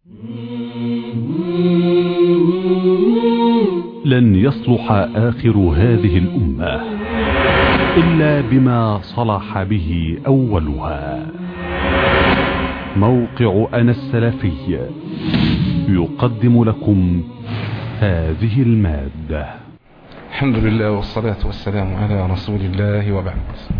لن يصلح آخر هذه الأمة إلا بما صلح به أولها موقع أنا السلفي يقدم لكم هذه المادة الحمد لله والصلاة والسلام على رسول الله وبعد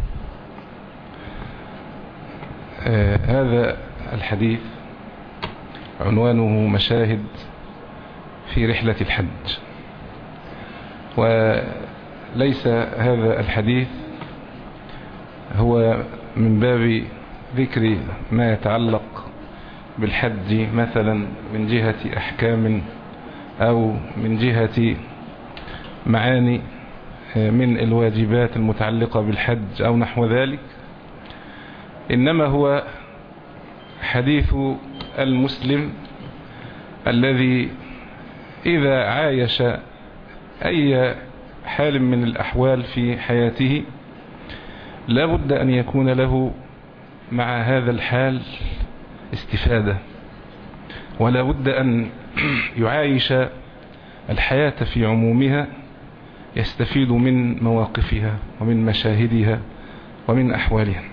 آه هذا الحديث عنوانه مشاهد في رحلة الحج وليس هذا الحديث هو من باب ذكر ما يتعلق بالحج مثلا من جهة أحكام أو من جهة معاني من الواجبات المتعلقة بالحج أو نحو ذلك إنما هو حديث المسلم الذي إذا عايش أي حال من الأحوال في حياته لا بد أن يكون له مع هذا الحال استفادة ولا بد أن يعايش الحياة في عمومها يستفيد من مواقفها ومن مشاهدها ومن أحوالها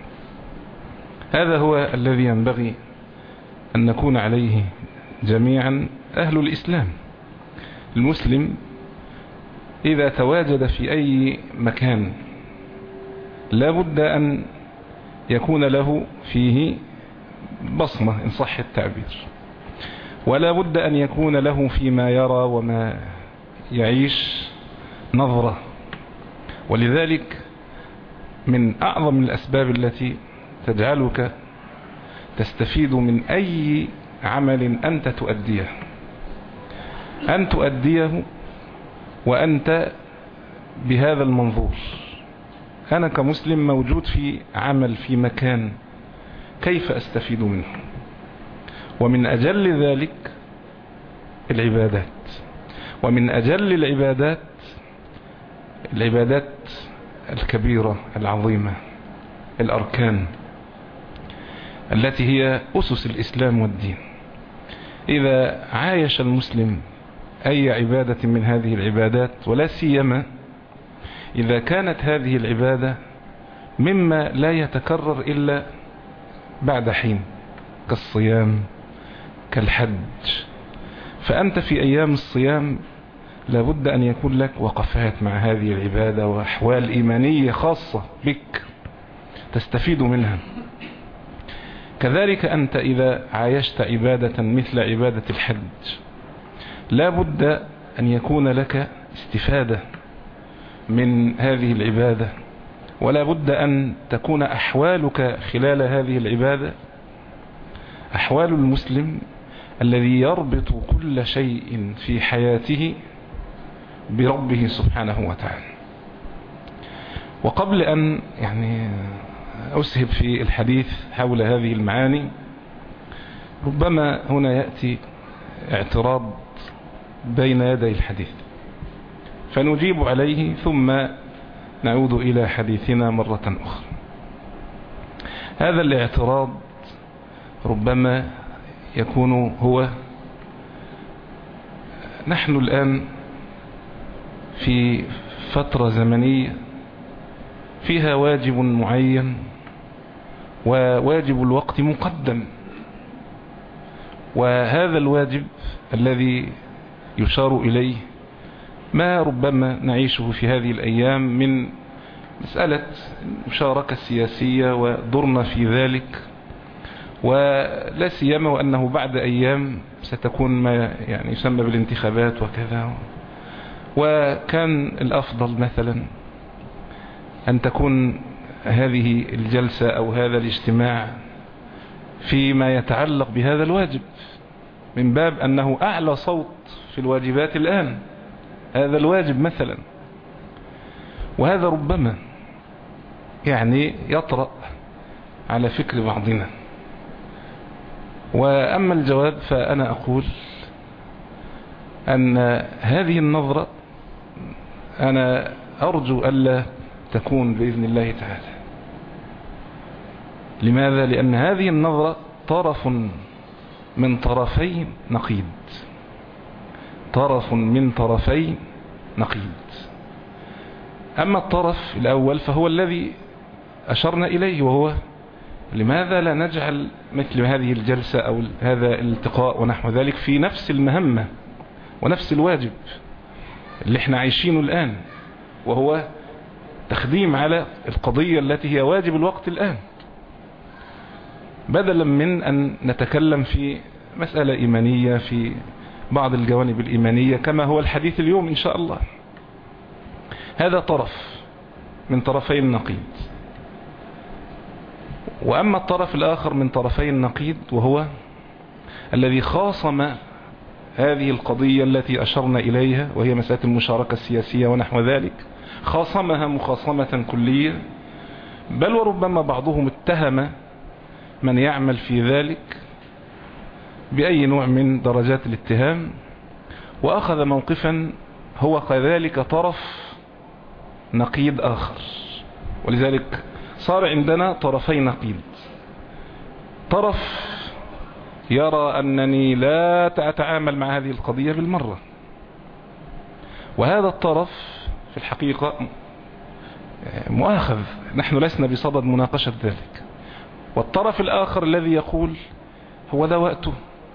هذا هو الذي ينبغي أن نكون عليه جميعا أهل الإسلام المسلم إذا تواجد في أي مكان لا بد أن يكون له فيه بصمة إن صح التعبير ولا بد أن يكون له فيما يرى وما يعيش نظرة ولذلك من أعظم الأسباب التي تجعلك تستفيد من أي عمل أنت تؤديه أن تؤديه وأنت بهذا المنظور أنا كمسلم موجود في عمل في مكان كيف أستفيد منه ومن أجل ذلك العبادات ومن أجل العبادات العبادات الكبيرة العظيمة الأركان التي هي أسس الإسلام والدين إذا عايش المسلم أي عبادة من هذه العبادات ولا سيما إذا كانت هذه العبادة مما لا يتكرر إلا بعد حين كالصيام كالحج فأنت في أيام الصيام لابد أن يكون لك وقفات مع هذه العبادة وأحوال إيمانية خاصة بك تستفيد منها كذلك أنت إذا عايشت عبادة مثل عبادة الحج لا بد أن يكون لك استفادة من هذه العبادة ولا بد أن تكون أحوالك خلال هذه العبادة أحوال المسلم الذي يربط كل شيء في حياته بربه سبحانه وتعالى وقبل أن يعني أسهب في الحديث حول هذه المعاني ربما هنا يأتي اعتراض بين يدي الحديث فنجيب عليه ثم نعود إلى حديثنا مرة أخرى هذا الاعتراض ربما يكون هو نحن الآن في فترة زمنية فيها واجب معين وواجب الوقت مقدم وهذا الواجب الذي يشار إليه ما ربما نعيشه في هذه الأيام من مسألة المشاركة السياسية ودرنا في ذلك ولا سيما وأنه بعد أيام ستكون ما يعني يسمى بالانتخابات وكذا وكان الأفضل مثلا أن تكون هذه الجلسة أو هذا الاجتماع فيما يتعلق بهذا الواجب من باب أنه أعلى صوت في الواجبات الآن هذا الواجب مثلا وهذا ربما يعني يطرأ على فكر بعضنا وأما الجواب فأنا أقول أن هذه النظرة أنا أرجو ألا تكون بإذن الله تعالى لماذا؟ لأن هذه النظرة طرف من طرفي نقيض طرف من طرفي نقيض أما الطرف الأول فهو الذي أشرنا إليه وهو لماذا لا نجعل مثل هذه الجلسة أو هذا الالتقاء ونحو ذلك في نفس المهمة ونفس الواجب اللي احنا عايشينه الآن وهو تخديم على القضية التي هي واجب الوقت الآن بدلا من أن نتكلم في مسألة إيمانية في بعض الجوانب الإيمانية كما هو الحديث اليوم إن شاء الله هذا طرف من طرفي النقيض وأما الطرف الآخر من طرفي النقيض وهو الذي خاصم هذه القضية التي أشرنا إليها وهي مسألة المشاركة السياسية ونحو ذلك خاصمها مخاصمة كلية بل وربما بعضهم اتهم من يعمل في ذلك بأي نوع من درجات الاتهام وأخذ موقفا هو كذلك طرف نقيض آخر ولذلك صار عندنا طرفي نقيض طرف يرى أنني لا أتعامل مع هذه القضية بالمرة وهذا الطرف في الحقيقة مؤاخذ نحن لسنا بصدد مناقشة ذلك والطرف الآخر الذي يقول هو ده وقته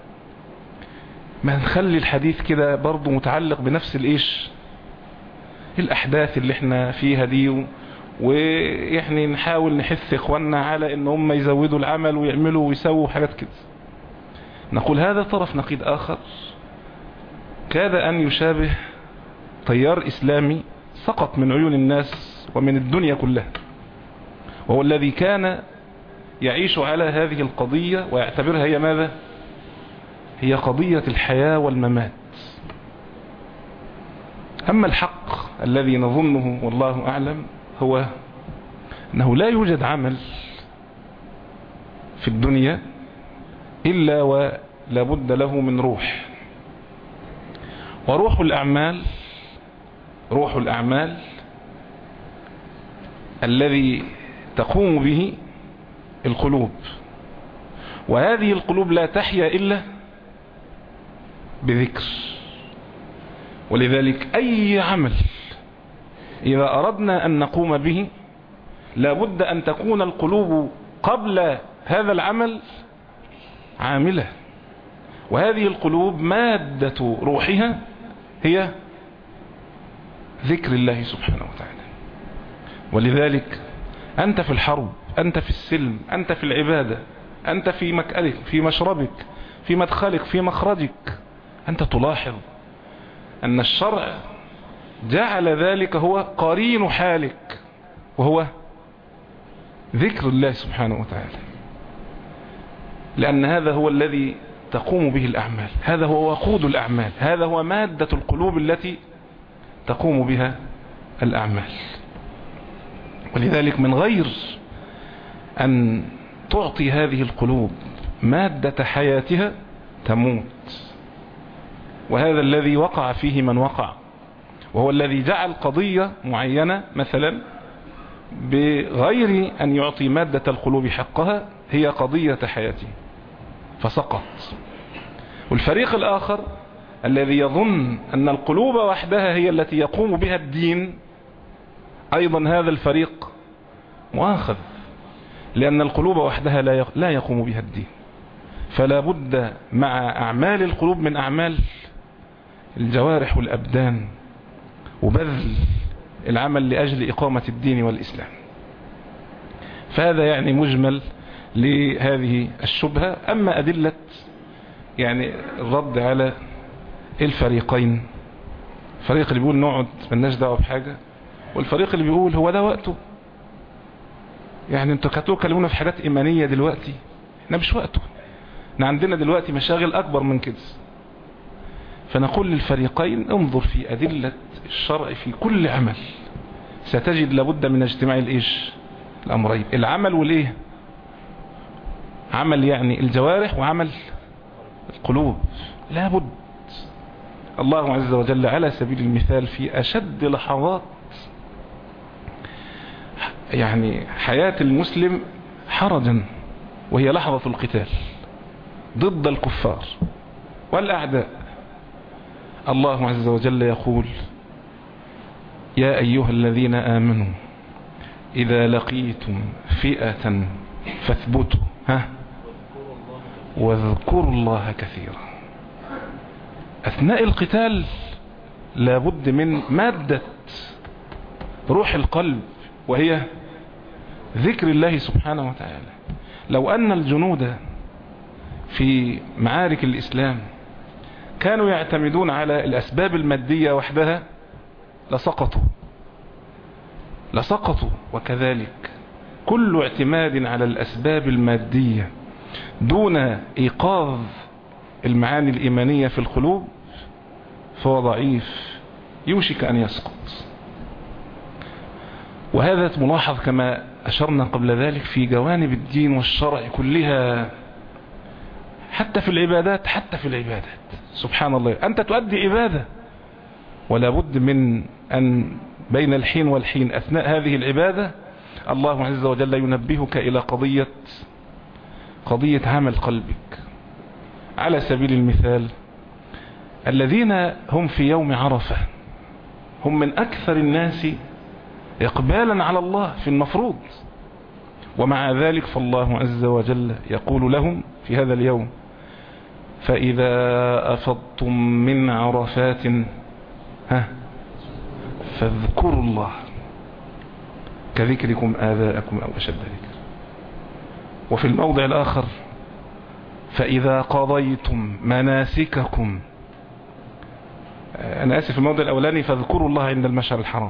ما نخلي الحديث كده برضه متعلق بنفس الايش الاحداث اللي احنا فيها دي ويعني نحاول نحث اخواننا على ان هم يزودوا العمل ويعملوا ويسووا حاجات كده نقول هذا طرف نقيض اخر كاد ان يشابه تيار اسلامي سقط من عيون الناس ومن الدنيا كلها وهو الذي كان يعيش على هذه القضية ويعتبرها هي ماذا هي قضية الحياة والممات أما الحق الذي نظنه والله أعلم هو أنه لا يوجد عمل في الدنيا إلا ولا بد له من روح وروح الأعمال روح الأعمال الذي تقوم به القلوب وهذه القلوب لا تحيا إلا بذكر ولذلك أي عمل إذا أردنا أن نقوم به لابد أن تكون القلوب قبل هذا العمل عاملة وهذه القلوب مادة روحها هي ذكر الله سبحانه وتعالى ولذلك أنت في الحرب أنت في السلم أنت في العبادة أنت في مكألك في مشربك في مدخلك في مخرجك أنت تلاحظ أن الشرع جعل ذلك هو قرين حالك وهو ذكر الله سبحانه وتعالى لأن هذا هو الذي تقوم به الأعمال هذا هو وقود الأعمال هذا هو مادة القلوب التي تقوم بها الأعمال ولذلك من غير أن تعطي هذه القلوب مادة حياتها تموت وهذا الذي وقع فيه من وقع وهو الذي جعل قضية معينة مثلا بغير أن يعطي مادة القلوب حقها هي قضية حياته فسقط والفريق الآخر الذي يظن أن القلوب وحدها هي التي يقوم بها الدين أيضا هذا الفريق مؤاخذ لأن القلوب وحدها لا يقوم بها الدين فلا بد مع أعمال القلوب من أعمال الجوارح والأبدان وبذل العمل لأجل إقامة الدين والإسلام فهذا يعني مجمل لهذه الشبهة أما أدلة يعني الرد على الفريقين الفريق اللي بيقول نقعد ملناش دعوه بحاجة والفريق اللي بيقول هو ده وقته يعني انتوا كانتوا كلمونا في حاجات ايمانية دلوقتي احنا مش وقته احنا عندنا دلوقتي مشاغل اكبر من كده فنقول للفريقين انظر في ادلة الشرع في كل عمل ستجد لابد من اجتماع الايش الامرين العمل والايه عمل يعني الجوارح وعمل القلوب لابد الله عز وجل على سبيل المثال في اشد لحظات يعني حياة المسلم حرجا وهي لحظة القتال ضد الكفار والأعداء الله عز وجل يقول يا أيها الذين آمنوا إذا لقيتم فئة فاثبتوا ها واذكروا الله كثيرا أثناء القتال لابد من مادة روح القلب وهي ذكر الله سبحانه وتعالى لو أن الجنود في معارك الإسلام كانوا يعتمدون على الأسباب المادية وحدها لسقطوا لسقطوا وكذلك كل اعتماد على الأسباب المادية دون إيقاظ المعاني الإيمانية في القلوب فهو ضعيف يوشك أن يسقط وهذا ملاحظ كما أشرنا قبل ذلك في جوانب الدين والشرع كلها حتى في العبادات حتى في العبادات سبحان الله أنت تؤدي عبادة ولا بد من أن بين الحين والحين أثناء هذه العبادة الله عز وجل ينبهك إلى قضية قضية عمل قلبك على سبيل المثال الذين هم في يوم عرفة هم من أكثر الناس إقبالا على الله في المفروض ومع ذلك فالله عز وجل يقول لهم في هذا اليوم فإذا أفضتم من عرفات ها فاذكروا الله كذكركم آباءكم أو أشد ذكر وفي الموضع الآخر فإذا قضيتم مناسككم أنا آسف الموضع الأولاني فاذكروا الله عند المشعر الحرام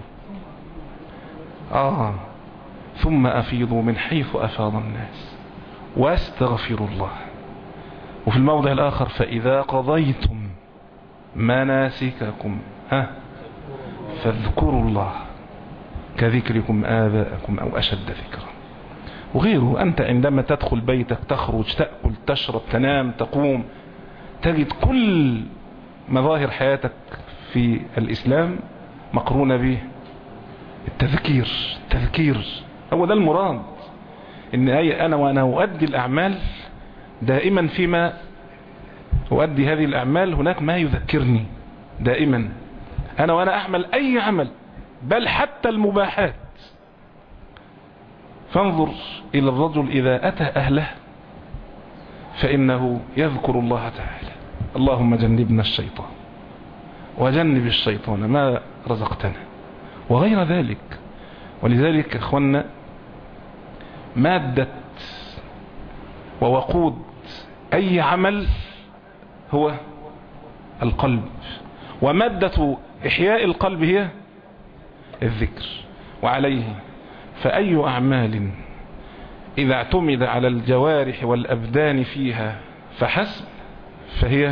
آه ثم أفيضوا من حيث أفاض الناس واستغفروا الله وفي الموضع الآخر فإذا قضيتم مناسككم ها فاذكروا الله كذكركم آباءكم أو أشد ذكرا وغيره أنت عندما تدخل بيتك تخرج تأكل تشرب تنام تقوم تجد كل مظاهر حياتك في الإسلام مقرونة به التذكير التذكير هو ده المراد ان أي أنا وأنا أؤدي الأعمال دائما فيما أؤدي هذه الأعمال هناك ما يذكرني دائما أنا وأنا أعمل أي عمل بل حتى المباحات فانظر إلى الرجل إذا أتى أهله فإنه يذكر الله تعالى اللهم جنبنا الشيطان وجنب الشيطان ما رزقتنا وغير ذلك ولذلك اخوانا مادة ووقود اي عمل هو القلب ومادة احياء القلب هي الذكر وعليه فاي اعمال اذا اعتمد على الجوارح والابدان فيها فحسب فهي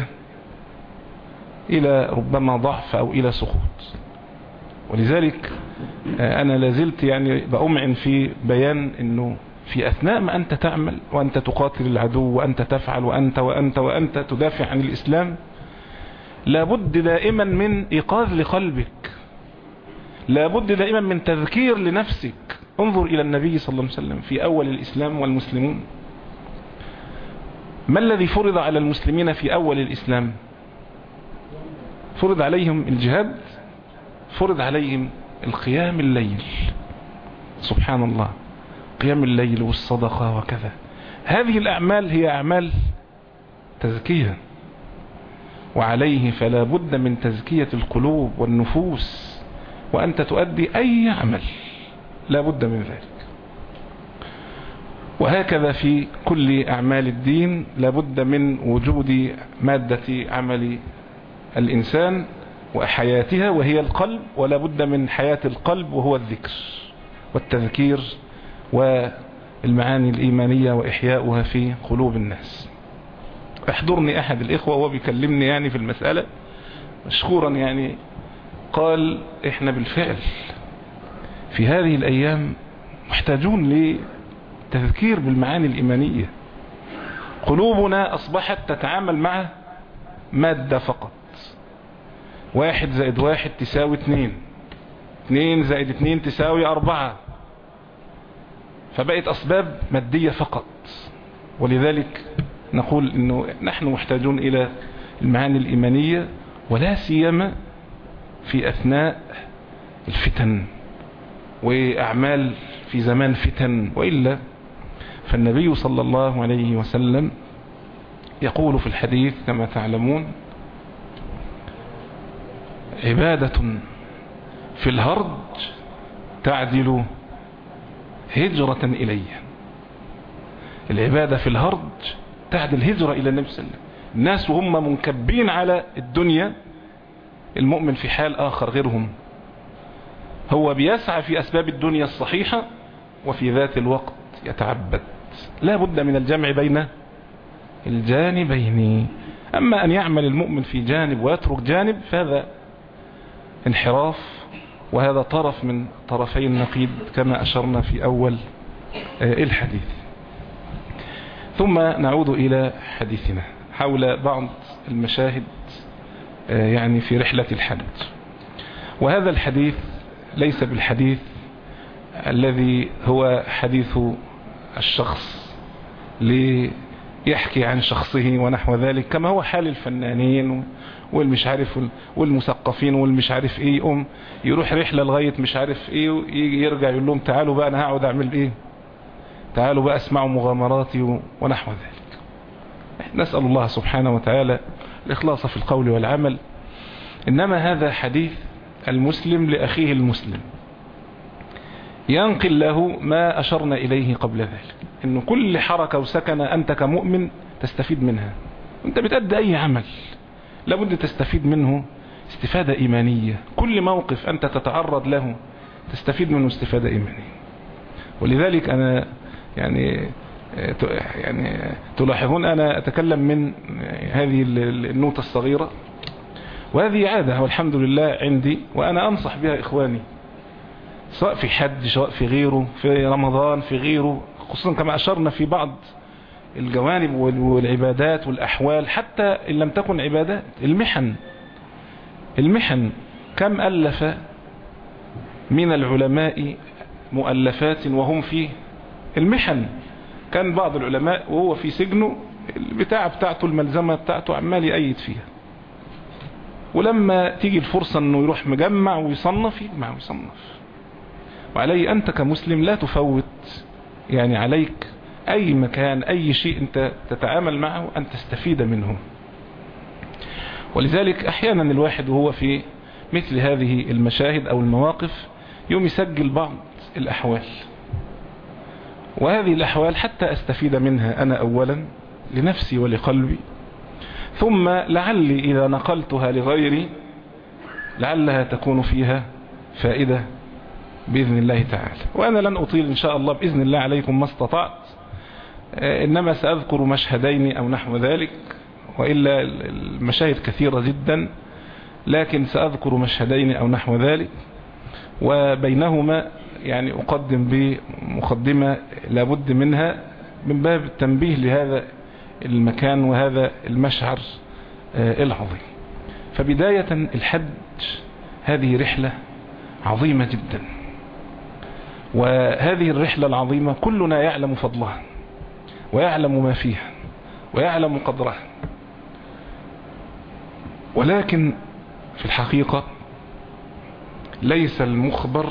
الى ربما ضعف او الى سقوط ولذلك انا لازلت يعني بأمعن في بيان انه في اثناء ما انت تعمل وانت تقاتل العدو وانت تفعل وانت وانت وانت تدافع عن الاسلام لابد دائما من ايقاظ لقلبك لابد دائما من تذكير لنفسك انظر الى النبي صلى الله عليه وسلم في اول الاسلام والمسلمون ما الذي فرض على المسلمين في اول الاسلام فرض عليهم الجهاد فرض عليهم القيام الليل سبحان الله قيام الليل والصدقة وكذا هذه الأعمال هي أعمال تزكية وعليه فلا بد من تزكية القلوب والنفوس وأنت تؤدي أي عمل لا بد من ذلك وهكذا في كل أعمال الدين لا بد من وجود مادة عمل الإنسان وحياتها وهي القلب ولا بد من حياة القلب وهو الذكر والتذكير والمعاني الإيمانية وإحياؤها في قلوب الناس احضرني أحد الإخوة وهو بيكلمني يعني في المسألة مشكورا يعني قال احنا بالفعل في هذه الأيام محتاجون لتذكير بالمعاني الإيمانية قلوبنا أصبحت تتعامل مع مادة فقط واحد زائد واحد تساوي اتنين اتنين زائد اتنين تساوي اربعة فبقت اسباب مادية فقط ولذلك نقول انه نحن محتاجون الى المعاني الايمانية ولا سيما في اثناء الفتن واعمال في زمان فتن وإلا فالنبي صلى الله عليه وسلم يقول في الحديث كما تعلمون عبادة في الهرج تعدل هجرة إلي العبادة في الهرج تعدل هجرة إلى النبي صلى الله عليه وسلم الناس وهم منكبين على الدنيا المؤمن في حال آخر غيرهم هو بيسعى في أسباب الدنيا الصحيحة وفي ذات الوقت يتعبد لا بد من الجمع بين الجانبين أما أن يعمل المؤمن في جانب ويترك جانب فهذا انحراف وهذا طرف من طرفي النقيض كما أشرنا في أول الحديث ثم نعود إلى حديثنا حول بعض المشاهد يعني في رحلة الحج وهذا الحديث ليس بالحديث الذي هو حديث الشخص ليحكي عن شخصه ونحو ذلك كما هو حال الفنانين والمش عارف والمثقفين والمش عارف ايه يقوم يروح رحلة لغاية مش عارف ايه ويجي يرجع يقول لهم تعالوا بقى انا هقعد اعمل ايه تعالوا بقى اسمعوا مغامراتي ونحو ذلك نسأل الله سبحانه وتعالى الإخلاص في القول والعمل إنما هذا حديث المسلم لأخيه المسلم ينقل له ما أشرنا إليه قبل ذلك إنه كل حركة وسكنة أنت كمؤمن تستفيد منها أنت بتأدي أي عمل لابد تستفيد منه استفادة إيمانية كل موقف أنت تتعرض له تستفيد منه استفادة إيمانية ولذلك أنا يعني يعني تلاحظون أنا أتكلم من هذه النوتة الصغيرة وهذه عادة والحمد لله عندي وأنا أنصح بها إخواني سواء في حج سواء في غيره في رمضان في غيره خصوصا كما أشرنا في بعض الجوانب والعبادات والأحوال حتى إن لم تكن عبادات المحن المحن كم ألف من العلماء مؤلفات وهم في المحن كان بعض العلماء وهو في سجنه البتاعة بتاعته الملزمة بتاعته عمال يأيد فيها ولما تيجي الفرصة انه يروح مجمع ويصنف يجمع ويصنف وعلي انت كمسلم لا تفوت يعني عليك اي مكان اي شيء انت تتعامل معه ان تستفيد منه ولذلك احيانا الواحد وهو في مثل هذه المشاهد او المواقف يوم يسجل بعض الاحوال وهذه الأحوال حتى أستفيد منها أنا أولا لنفسي ولقلبي ثم لعلي إذا نقلتها لغيري لعلها تكون فيها فائدة بإذن الله تعالى وأنا لن أطيل إن شاء الله بإذن الله عليكم ما استطعت إنما سأذكر مشهدين أو نحو ذلك وإلا المشاهد كثيرة جدا لكن سأذكر مشهدين أو نحو ذلك وبينهما يعني أقدم بمقدمة لابد منها من باب التنبيه لهذا المكان وهذا المشعر العظيم فبداية الحج هذه رحلة عظيمة جدا وهذه الرحلة العظيمة كلنا يعلم فضلها ويعلم ما فيها ويعلم قدرها ولكن في الحقيقة ليس المخبر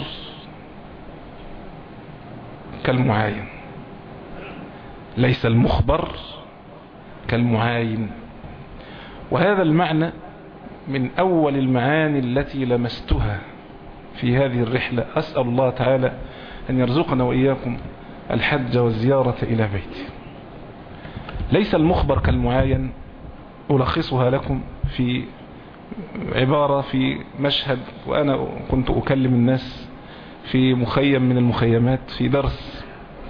كالمعاين ليس المخبر كالمعاين وهذا المعنى من أول المعاني التي لمستها في هذه الرحلة أسأل الله تعالى أن يرزقنا وإياكم الحج والزيارة إلى بيته ليس المخبر كالمعاين ألخصها لكم في عبارة في مشهد وأنا كنت أكلم الناس في مخيم من المخيمات في درس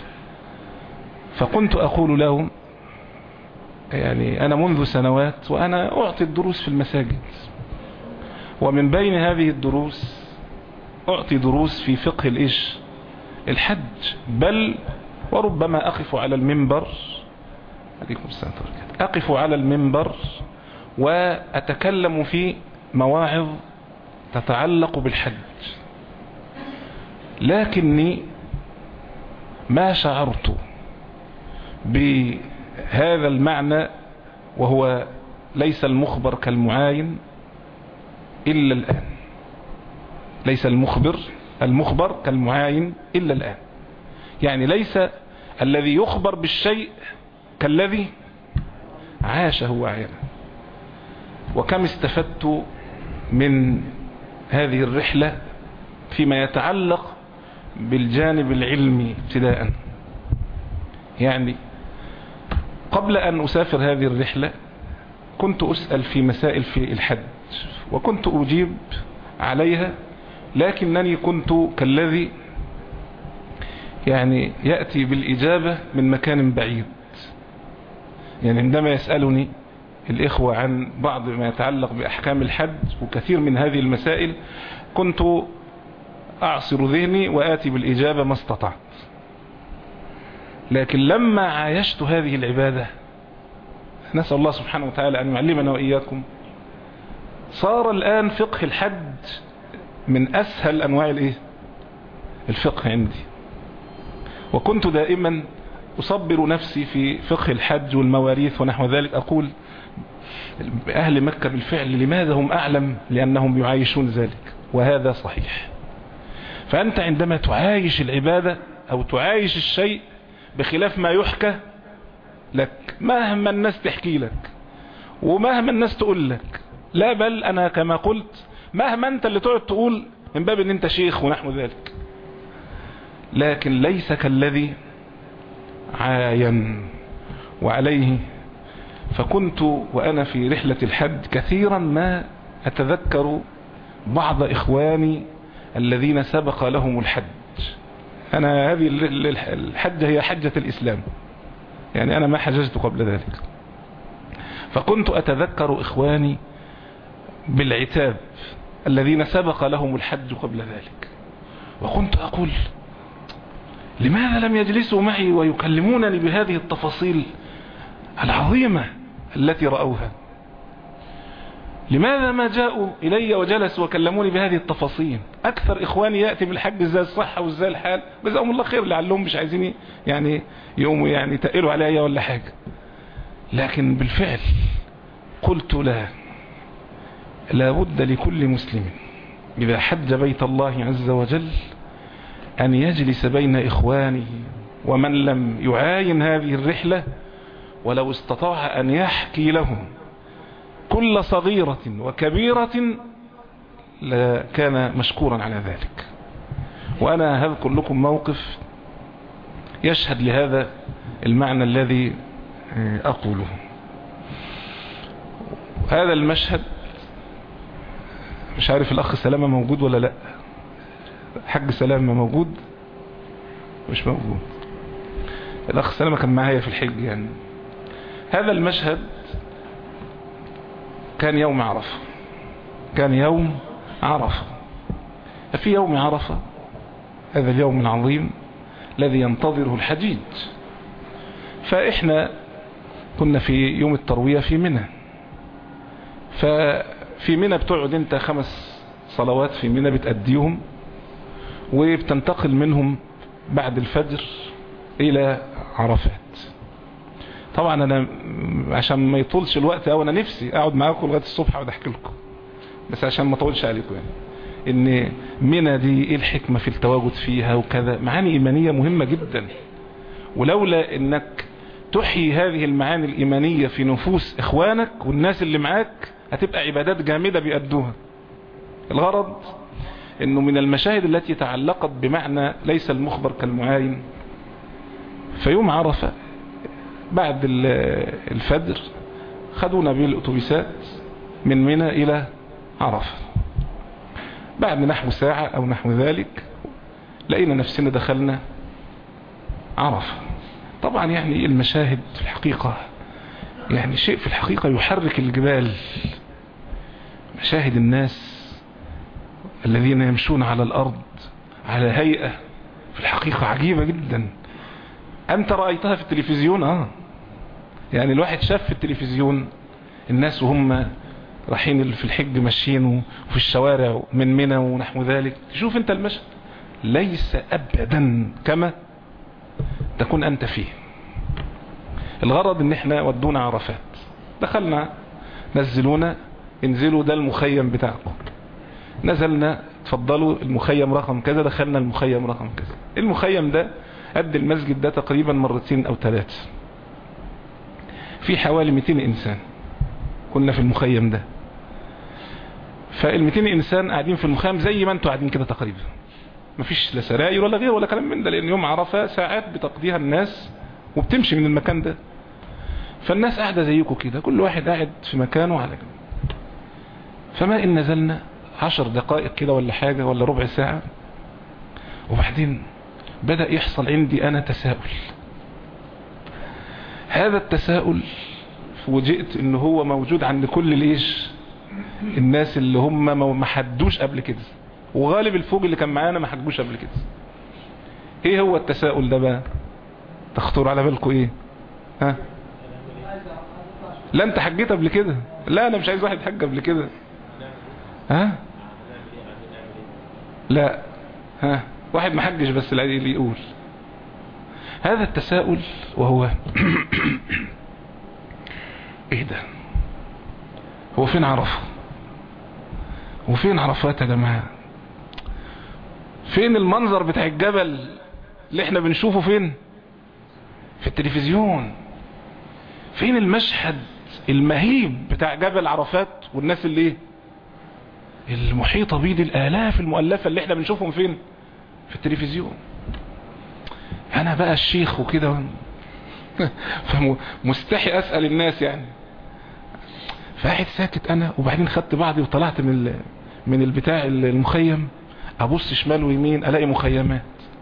فكنت أقول لهم يعني أنا منذ سنوات وأنا أعطي الدروس في المساجد ومن بين هذه الدروس أعطي دروس في فقه الإيش الحج بل وربما أقف على المنبر عليكم السلام أقف على المنبر وأتكلم في مواعظ تتعلق بالحج لكني ما شعرت هذا المعنى وهو ليس المخبر كالمعاين إلا الآن ليس المخبر المخبر كالمعاين إلا الآن يعني ليس الذي يخبر بالشيء كالذي عاشه وعينه وكم استفدت من هذه الرحلة فيما يتعلق بالجانب العلمي ابتداء يعني قبل أن أسافر هذه الرحلة كنت أسأل في مسائل في الحج وكنت أجيب عليها لكنني كنت كالذي يعني يأتي بالإجابة من مكان بعيد يعني عندما يسألني الإخوة عن بعض ما يتعلق بأحكام الحج وكثير من هذه المسائل كنت أعصر ذهني وآتي بالإجابة ما استطعت لكن لما عايشت هذه العبادة نسأل الله سبحانه وتعالى أن يعلمنا وإياكم صار الآن فقه الحج من أسهل أنواع الإيه؟ الفقه عندي وكنت دائما أصبر نفسي في فقه الحج والمواريث ونحو ذلك أقول أهل مكة بالفعل لماذا هم أعلم لأنهم يعايشون ذلك وهذا صحيح فأنت عندما تعايش العبادة أو تعايش الشيء بخلاف ما يحكى لك مهما الناس تحكي لك ومهما الناس تقول لك لا بل أنا كما قلت مهما أنت اللي تقعد تقول من باب أن أنت شيخ ونحو ذلك لكن ليس كالذي عاين وعليه فكنت وأنا في رحلة الحج كثيرا ما أتذكر بعض إخواني الذين سبق لهم الحج أنا هذه الحجة هي حجة الإسلام يعني أنا ما حججت قبل ذلك فكنت أتذكر إخواني بالعتاب الذين سبق لهم الحج قبل ذلك وكنت أقول لماذا لم يجلسوا معي ويكلمونني بهذه التفاصيل العظيمة التي رأوها لماذا ما جاءوا إلي وجلسوا وكلموني بهذه التفاصيل أكثر إخواني يأتي بالحج ازاي الصحة وازاي الحال جزاهم الله خير لعلهم مش عايزين يعني يوموا يعني تقلوا عليا ولا حاجة لكن بالفعل قلت لا لابد لكل مسلم إذا حج بيت الله عز وجل أن يجلس بين إخوانه ومن لم يعاين هذه الرحلة ولو استطاع أن يحكي لهم كل صغيرة وكبيرة لكان مشكورا على ذلك وأنا هذكر لكم موقف يشهد لهذا المعنى الذي أقوله هذا المشهد مش عارف الأخ سلامة موجود ولا لا حج سلامة موجود مش موجود الأخ سلامة كان معايا في الحج يعني هذا المشهد كان يوم عرفة كان يوم عرفة في يوم عرفة هذا اليوم العظيم الذي ينتظره الحجيج فإحنا كنا في يوم التروية في منى ففي منى بتقعد انت خمس صلوات في منى بتأديهم وبتنتقل منهم بعد الفجر الى عرفات طبعا انا عشان ما يطولش الوقت او انا نفسي اقعد معاكم لغايه الصبح اقعد احكي لكم بس عشان ما اطولش عليكم يعني ان منى دي ايه الحكمه في التواجد فيها وكذا معاني ايمانيه مهمه جدا ولولا انك تحيي هذه المعاني الايمانيه في نفوس اخوانك والناس اللي معاك هتبقى عبادات جامده بيأدوها الغرض انه من المشاهد التي تعلقت بمعنى ليس المخبر كالمعاين فيوم عرفة بعد الفجر خدونا بالأتوبيسات من منى إلى عرفة بعد نحو ساعة أو نحو ذلك لقينا نفسنا دخلنا عرفة طبعا يعني المشاهد في الحقيقة يعني شيء في الحقيقة يحرك الجبال مشاهد الناس الذين يمشون على الأرض على هيئة في الحقيقة عجيبة جدا أنت رأيتها في التلفزيون آه يعني الواحد شاف في التلفزيون الناس وهم رايحين في الحج ماشيين وفي الشوارع من منى ونحو ذلك تشوف انت المشهد ليس أبدا كما تكون أنت فيه الغرض ان احنا ودونا عرفات دخلنا نزلونا انزلوا ده المخيم بتاعكم نزلنا تفضلوا المخيم رقم كذا دخلنا المخيم رقم كذا المخيم ده قد المسجد ده تقريبا مرتين او ثلاث في حوالي 200 انسان كنا في المخيم ده فال 200 انسان قاعدين في المخيم زي ما انتوا قاعدين كده تقريبا مفيش لا سراير ولا غير ولا كلام من ده لان يوم عرفه ساعات بتقضيها الناس وبتمشي من المكان ده فالناس قاعده زيكم كده كل واحد قاعد في مكانه على جنب فما ان نزلنا عشر دقائق كده ولا حاجة ولا ربع ساعة وبعدين بدأ يحصل عندي أنا تساؤل هذا التساؤل فوجئت ان هو موجود عند كل ليش الناس اللي هم ما حدوش قبل كده وغالب الفوج اللي كان معانا ما حجوش قبل كده ايه هو التساؤل ده بقى تخطر على بالكم ايه ها لا انت حجيت قبل كده لا انا مش عايز واحد حج قبل كده ها لا ها واحد ما حجش بس اللي يقول هذا التساؤل وهو ايه ده هو فين عرفه وفين عرفات يا جماعة فين المنظر بتاع الجبل اللي احنا بنشوفه فين في التلفزيون فين المشهد المهيب بتاع جبل عرفات والناس اللي ايه المحيطة بيه دي الالاف المؤلفة اللي احنا بنشوفهم فين في التلفزيون انا بقى الشيخ وكده فمستحي اسأل الناس يعني فقاعد ساكت انا وبعدين خدت بعضي وطلعت من من البتاع المخيم ابص شمال ويمين الاقي مخيمات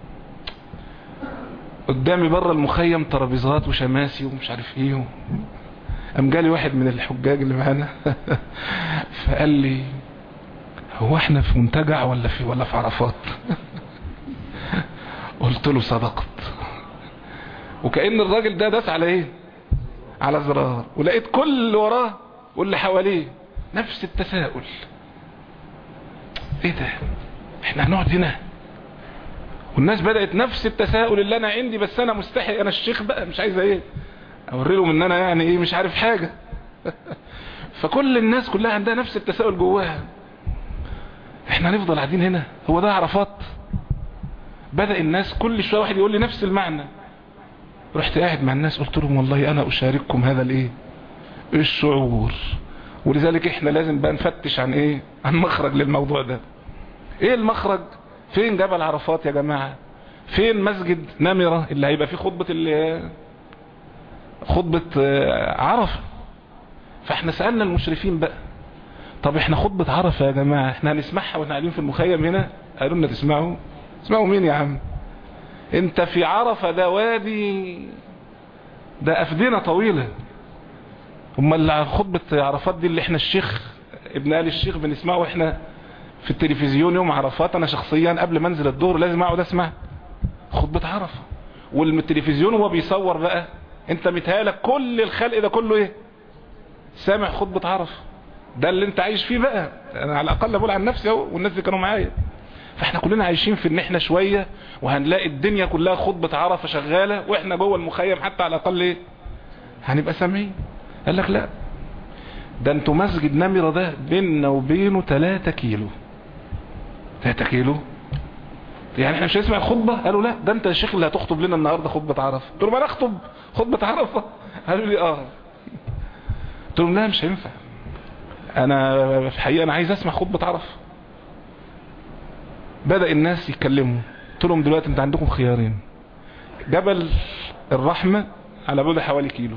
قدامي بره المخيم ترابيزات وشماسي ومش عارف ايه قام جالي واحد من الحجاج اللي معانا فقال لي هو احنا في منتجع ولا في ولا في عرفات قلت له صدقت وكأن الراجل ده داس على ايه على زرار ولقيت كل اللي وراه واللي حواليه نفس التساؤل ايه ده احنا هنقعد هنا والناس بدأت نفس التساؤل اللي انا عندي بس انا مستحي انا الشيخ بقى مش عايز ايه اوري لهم ان انا يعني ايه مش عارف حاجة فكل الناس كلها عندها نفس التساؤل جواها احنا هنفضل قاعدين هنا هو ده عرفات بدأ الناس كل شوية واحد يقول لي نفس المعنى رحت قاعد مع الناس قلت لهم والله انا اشارككم هذا الايه الشعور ولذلك احنا لازم بقى نفتش عن ايه عن مخرج للموضوع ده ايه المخرج فين جبل عرفات يا جماعة فين مسجد نمرة اللي هيبقى فيه خطبة اللي خطبة عرفة فاحنا سألنا المشرفين بقى طب احنا خطبة عرفة يا جماعة احنا هنسمعها واحنا قاعدين في المخيم هنا قالوا لنا تسمعوا تسمعوا مين يا عم انت في عرفة ده وادي ده افدنة طويلة امال خطبة عرفات دي اللي احنا الشيخ ابن آل الشيخ بنسمعه احنا في التلفزيون يوم عرفات انا شخصيا قبل ما انزل الظهر لازم اقعد اسمع خطبة عرفة والتلفزيون هو بيصور بقى انت متهالك كل الخلق ده كله ايه سامع خطبة عرفة ده اللي انت عايش فيه بقى انا على الاقل بقول عن نفسي اهو والناس اللي كانوا معايا فاحنا كلنا عايشين في ان احنا شوية وهنلاقي الدنيا كلها خطبة عرفة شغالة واحنا جوه المخيم حتى على الاقل ايه هنبقى سامعين قال لك لا ده انتوا مسجد نمرة ده بيننا وبينه 3 كيلو 3 كيلو يعني احنا مش هنسمع الخطبة قالوا لا ده انت يا شيخ اللي هتخطب لنا النهاردة خطبة عرفة قلت لهم انا اخطب خطبة عرفة قالوا لي اه قلت لهم لا مش هينفع انا في الحقيقة انا عايز اسمع خطبة عرفة بدأ الناس يتكلموا قلت لهم دلوقتي انت عندكم خيارين جبل الرحمة على بعد حوالي كيلو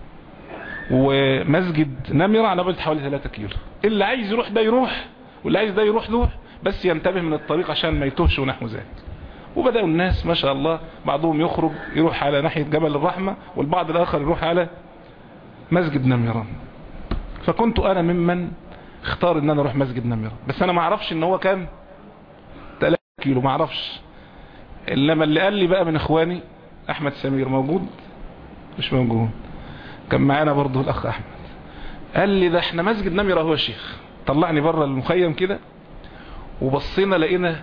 ومسجد نمرة على بعد حوالي 3 كيلو اللي عايز يروح ده يروح واللي عايز ده يروح ده بس ينتبه من الطريق عشان ما يتوهش ونحو ذلك وبدأوا الناس ما شاء الله بعضهم يخرج يروح على ناحية جبل الرحمة والبعض الآخر يروح على مسجد نمرة فكنت أنا ممن اختار ان انا اروح مسجد نمرة بس انا ما اعرفش ان هو كام 3 كيلو ما اعرفش انما اللي قال لي بقى من اخواني احمد سمير موجود مش موجود كان معانا برضه الاخ احمد قال لي ده احنا مسجد نمرة هو الشيخ طلعني بره المخيم كده وبصينا لقينا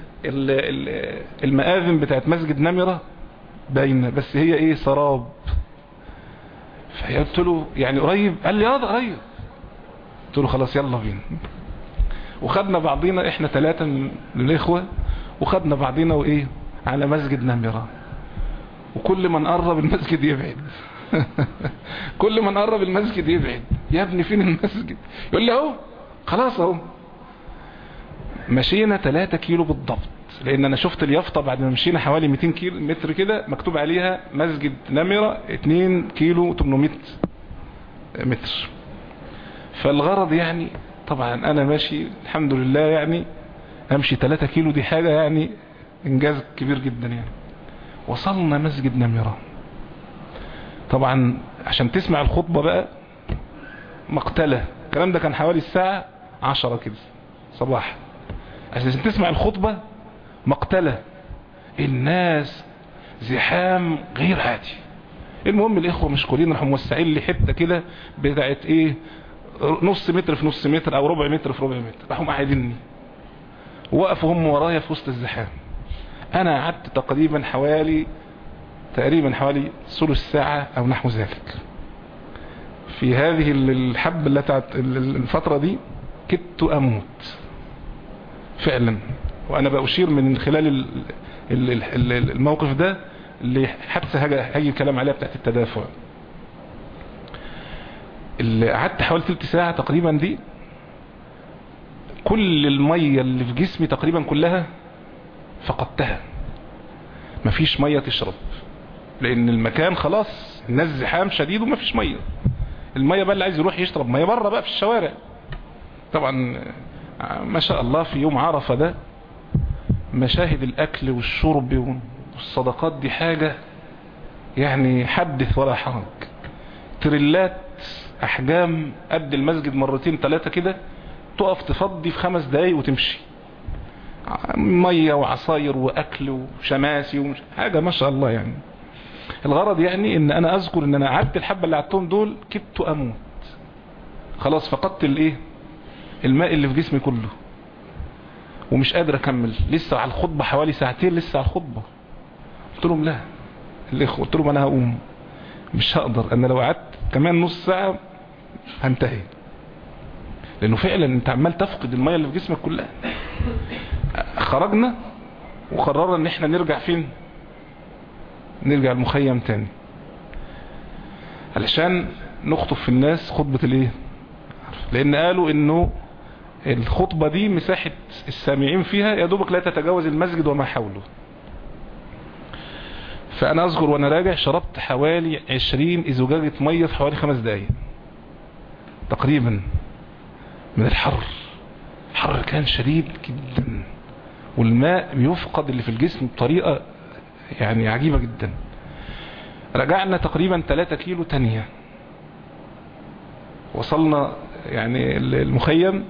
المآذن بتاعت مسجد نمرة باينة بس هي ايه سراب فقلت له يعني قريب قال لي اه ده قريب قلت له خلاص يلا بينا وخدنا بعضينا احنا ثلاثة من الاخوة وخدنا بعضينا وايه على مسجد نمرة وكل ما نقرب المسجد يبعد كل ما نقرب المسجد يبعد يا ابني فين المسجد يقول لي اهو خلاص اهو مشينا 3 كيلو بالضبط لان انا شفت اليافطه بعد ما مشينا حوالي 200 كيلو متر كده مكتوب عليها مسجد نمرة 2 كيلو 800 متر فالغرض يعني طبعا انا ماشي الحمد لله يعني امشي 3 كيلو دي حاجة يعني انجاز كبير جدا يعني وصلنا مسجد نمرة طبعا عشان تسمع الخطبة بقى مقتلة الكلام ده كان حوالي الساعة 10 كده صباح عشان تسمع الخطبة مقتلة الناس زحام غير عادي المهم الاخوة مشغولين راحوا موسعين لي حته كده بتاعت ايه نص متر في نص متر او ربع متر في ربع متر راحوا قاعديني وقفوا هم ورايا في وسط الزحام انا قعدت تقريبا حوالي تقريبا حوالي ثلث ساعة او نحو ذلك في هذه الحب اللي بتاعت الفترة دي كدت اموت فعلا وانا بأشير من خلال الموقف ده اللي حتى هاجي الكلام عليها بتاعت التدافع اللي قعدت حوالي ثلث ساعة تقريبا دي كل المية اللي في جسمي تقريبا كلها فقدتها مفيش مية تشرب لان المكان خلاص الناس زحام شديد ومفيش مية المية بقى اللي عايز يروح يشرب مية بره بقى في الشوارع طبعا ما شاء الله في يوم عرفة ده مشاهد الاكل والشرب والصدقات دي حاجة يعني حدث ولا حرج تريلات احجام قد المسجد مرتين ثلاثة كده تقف تفضي في خمس دقايق وتمشي مية وعصاير واكل وشماسي ومش حاجة ما شاء الله يعني الغرض يعني ان انا اذكر ان انا قعدت الحبة اللي قعدتهم دول كدت اموت خلاص فقدت الايه الماء اللي في جسمي كله ومش قادر اكمل لسه على الخطبة حوالي ساعتين لسه على الخطبة قلت لهم لا الاخوة قلت لهم انا هقوم مش هقدر انا لو قعدت كمان نص ساعة هنتهي لانه فعلا انت عمال تفقد المية اللي في جسمك كلها خرجنا وقررنا ان احنا نرجع فين نرجع المخيم تاني علشان نخطب في الناس خطبة الايه لان قالوا انه الخطبة دي مساحة السامعين فيها يا دوبك لا تتجاوز المسجد وما حوله فانا اذكر وانا راجع شربت حوالي 20 ازوجاجة مية في حوالي خمس دقايق تقريبا من الحر الحر كان شديد جدا والماء بيفقد اللي في الجسم بطريقة يعني عجيبة جدا رجعنا تقريبا 3 كيلو تانية وصلنا يعني المخيم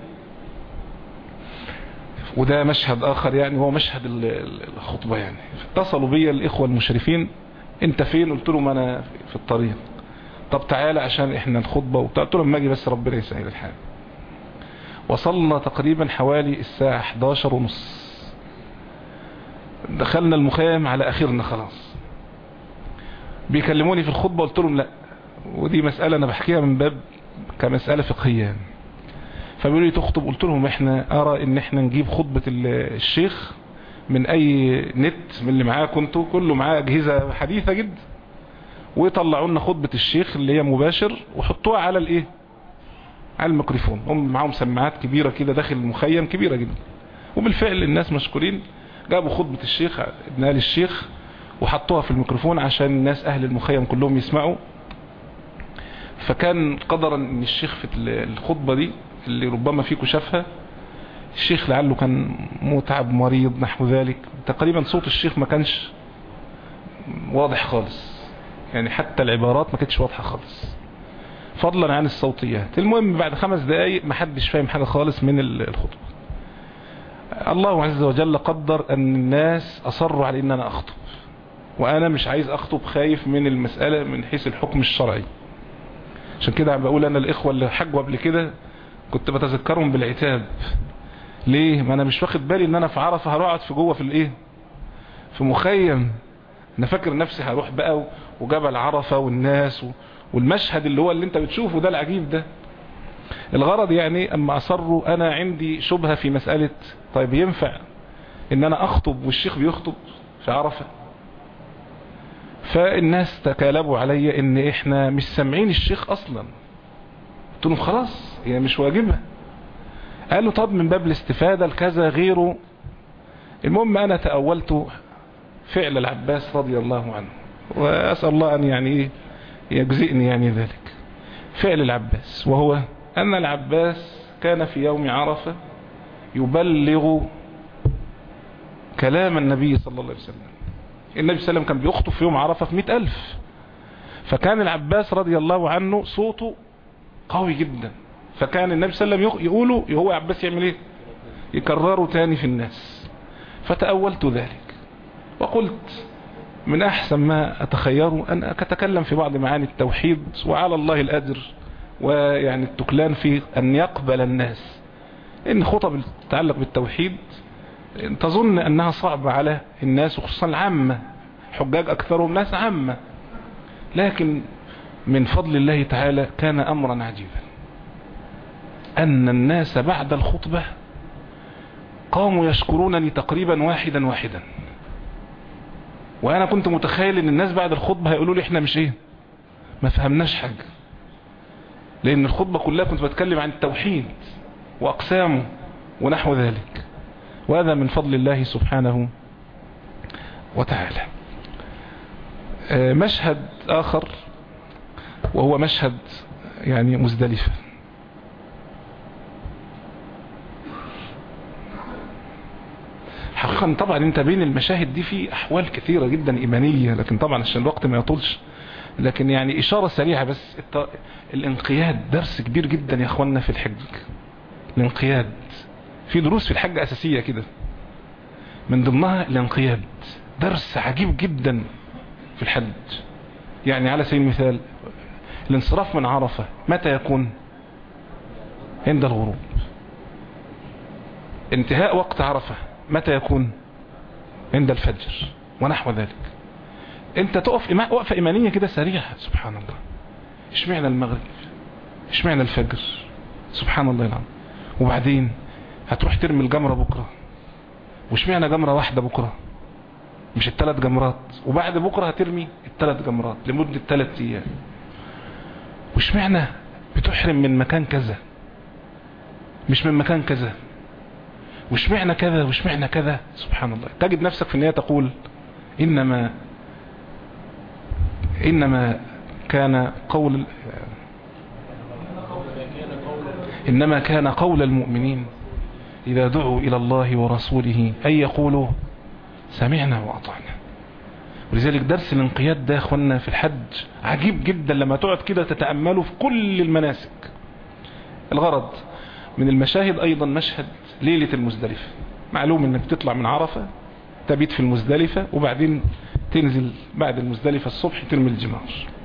وده مشهد اخر يعني هو مشهد الخطبة يعني اتصلوا بي الاخوة المشرفين انت فين قلت لهم انا في الطريق طب تعالى عشان احنا الخطبة وبتاع قلت لهم ما اجي بس ربنا يسهل الحال وصلنا تقريبا حوالي الساعة 11 ونص دخلنا المخيم على اخرنا خلاص بيكلموني في الخطبة قلت لهم لا ودي مسألة انا بحكيها من باب كمسألة فقهية فبيقولوا لي تخطب قلت لهم احنا ارى ان احنا نجيب خطبة الشيخ من اي نت من اللي معاه كنتوا كله معاه اجهزة حديثة جدا ويطلعوا لنا خطبة الشيخ اللي هي مباشر وحطوها على الايه على الميكروفون هم معاهم سماعات كبيرة كده داخل المخيم كبيرة جدا وبالفعل الناس مشكورين جابوا خطبة الشيخ ابن آل الشيخ وحطوها في الميكروفون عشان الناس اهل المخيم كلهم يسمعوا فكان قدرا ان الشيخ في الخطبة دي اللي ربما فيكم شافها الشيخ لعله كان متعب مريض نحو ذلك تقريبا صوت الشيخ ما كانش واضح خالص يعني حتى العبارات ما كانتش واضحة خالص فضلا عن الصوتيات المهم بعد خمس دقايق ما حدش فاهم حاجة خالص من الخطبة الله عز وجل قدر ان الناس اصروا على ان انا اخطب وانا مش عايز اخطب خايف من المسألة من حيث الحكم الشرعي عشان كده عم بقول انا الاخوة اللي حجوا قبل كده كنت بتذكرهم بالعتاب ليه ما انا مش واخد بالي ان انا في عرفة هروح في جوه في الايه في مخيم انا فاكر نفسي هروح بقى وجبل عرفة والناس والمشهد اللي هو اللي انت بتشوفه ده العجيب ده الغرض يعني اما اصروا انا عندي شبهة في مسألة طيب ينفع ان انا اخطب والشيخ بيخطب في عرفة فالناس تكالبوا علي ان احنا مش سامعين الشيخ اصلا قلت لهم خلاص هي مش واجبة قالوا طب من باب الاستفادة الكذا غيره المهم انا تأولت فعل العباس رضي الله عنه واسأل الله ان يعني ايه يجزئني يعني ذلك فعل العباس وهو ان العباس كان في يوم عرفة يبلغ كلام النبي صلى الله عليه وسلم النبي صلى الله عليه وسلم كان بيخطب في يوم عرفة في مئة ألف فكان العباس رضي الله عنه صوته قوي جدا فكان النبي صلى الله عليه وسلم يقوله هو عباس يعمل ايه يكرره تاني في الناس فتأولت ذلك وقلت من أحسن ما أتخيره أن أتكلم في بعض معاني التوحيد وعلى الله الأجر ويعني التكلان في أن يقبل الناس إن خطب تتعلق بالتوحيد تظن أنها صعبة على الناس وخصوصا العامة حجاج أكثرهم ناس عامة لكن من فضل الله تعالى كان أمرا عجيبا أن الناس بعد الخطبة قاموا يشكرونني تقريبا واحدا واحدا وانا كنت متخيل ان الناس بعد الخطبة هيقولوا لي احنا مش ايه ما فهمناش حاجة لان الخطبة كلها كنت بتكلم عن التوحيد واقسامه ونحو ذلك وهذا من فضل الله سبحانه وتعالى مشهد اخر وهو مشهد يعني مزدلفة حقيقة طبعا انت بين المشاهد دي في احوال كثيرة جدا ايمانية لكن طبعا عشان الوقت ما يطولش لكن يعني اشارة سريعة بس الانقياد درس كبير جدا يا اخوانا في الحج الانقياد في دروس في الحج اساسية كده من ضمنها الانقياد درس عجيب جدا في الحج يعني على سبيل المثال الانصراف من عرفة متى يكون عند الغروب انتهاء وقت عرفة متى يكون عند الفجر ونحو ذلك انت تقف وقفة ايمانية كده سريعة سبحان الله اشمعنى المغرب اشمعنى الفجر سبحان الله العظيم وبعدين هتروح ترمي الجمرة بكرة واشمعنى جمرة واحدة بكرة مش الثلاث جمرات وبعد بكرة هترمي الثلاث جمرات لمدة ثلاث ايام واشمعنى بتحرم من مكان كذا مش من مكان كذا واشمعنى كذا واشمعنى كذا سبحان الله تجد نفسك في النهاية تقول إنما إنما كان قول إنما كان قول المؤمنين إذا دعوا إلى الله ورسوله أن يقولوا سمعنا وأطعنا ولذلك درس الانقياد ده اخوانا في الحج عجيب جدا لما تقعد كده تتأمله في كل المناسك الغرض من المشاهد ايضا مشهد ليلة المزدلفة معلوم انك تطلع من عرفة تبيت في المزدلفة وبعدين تنزل بعد المزدلفة الصبح ترمي الجمار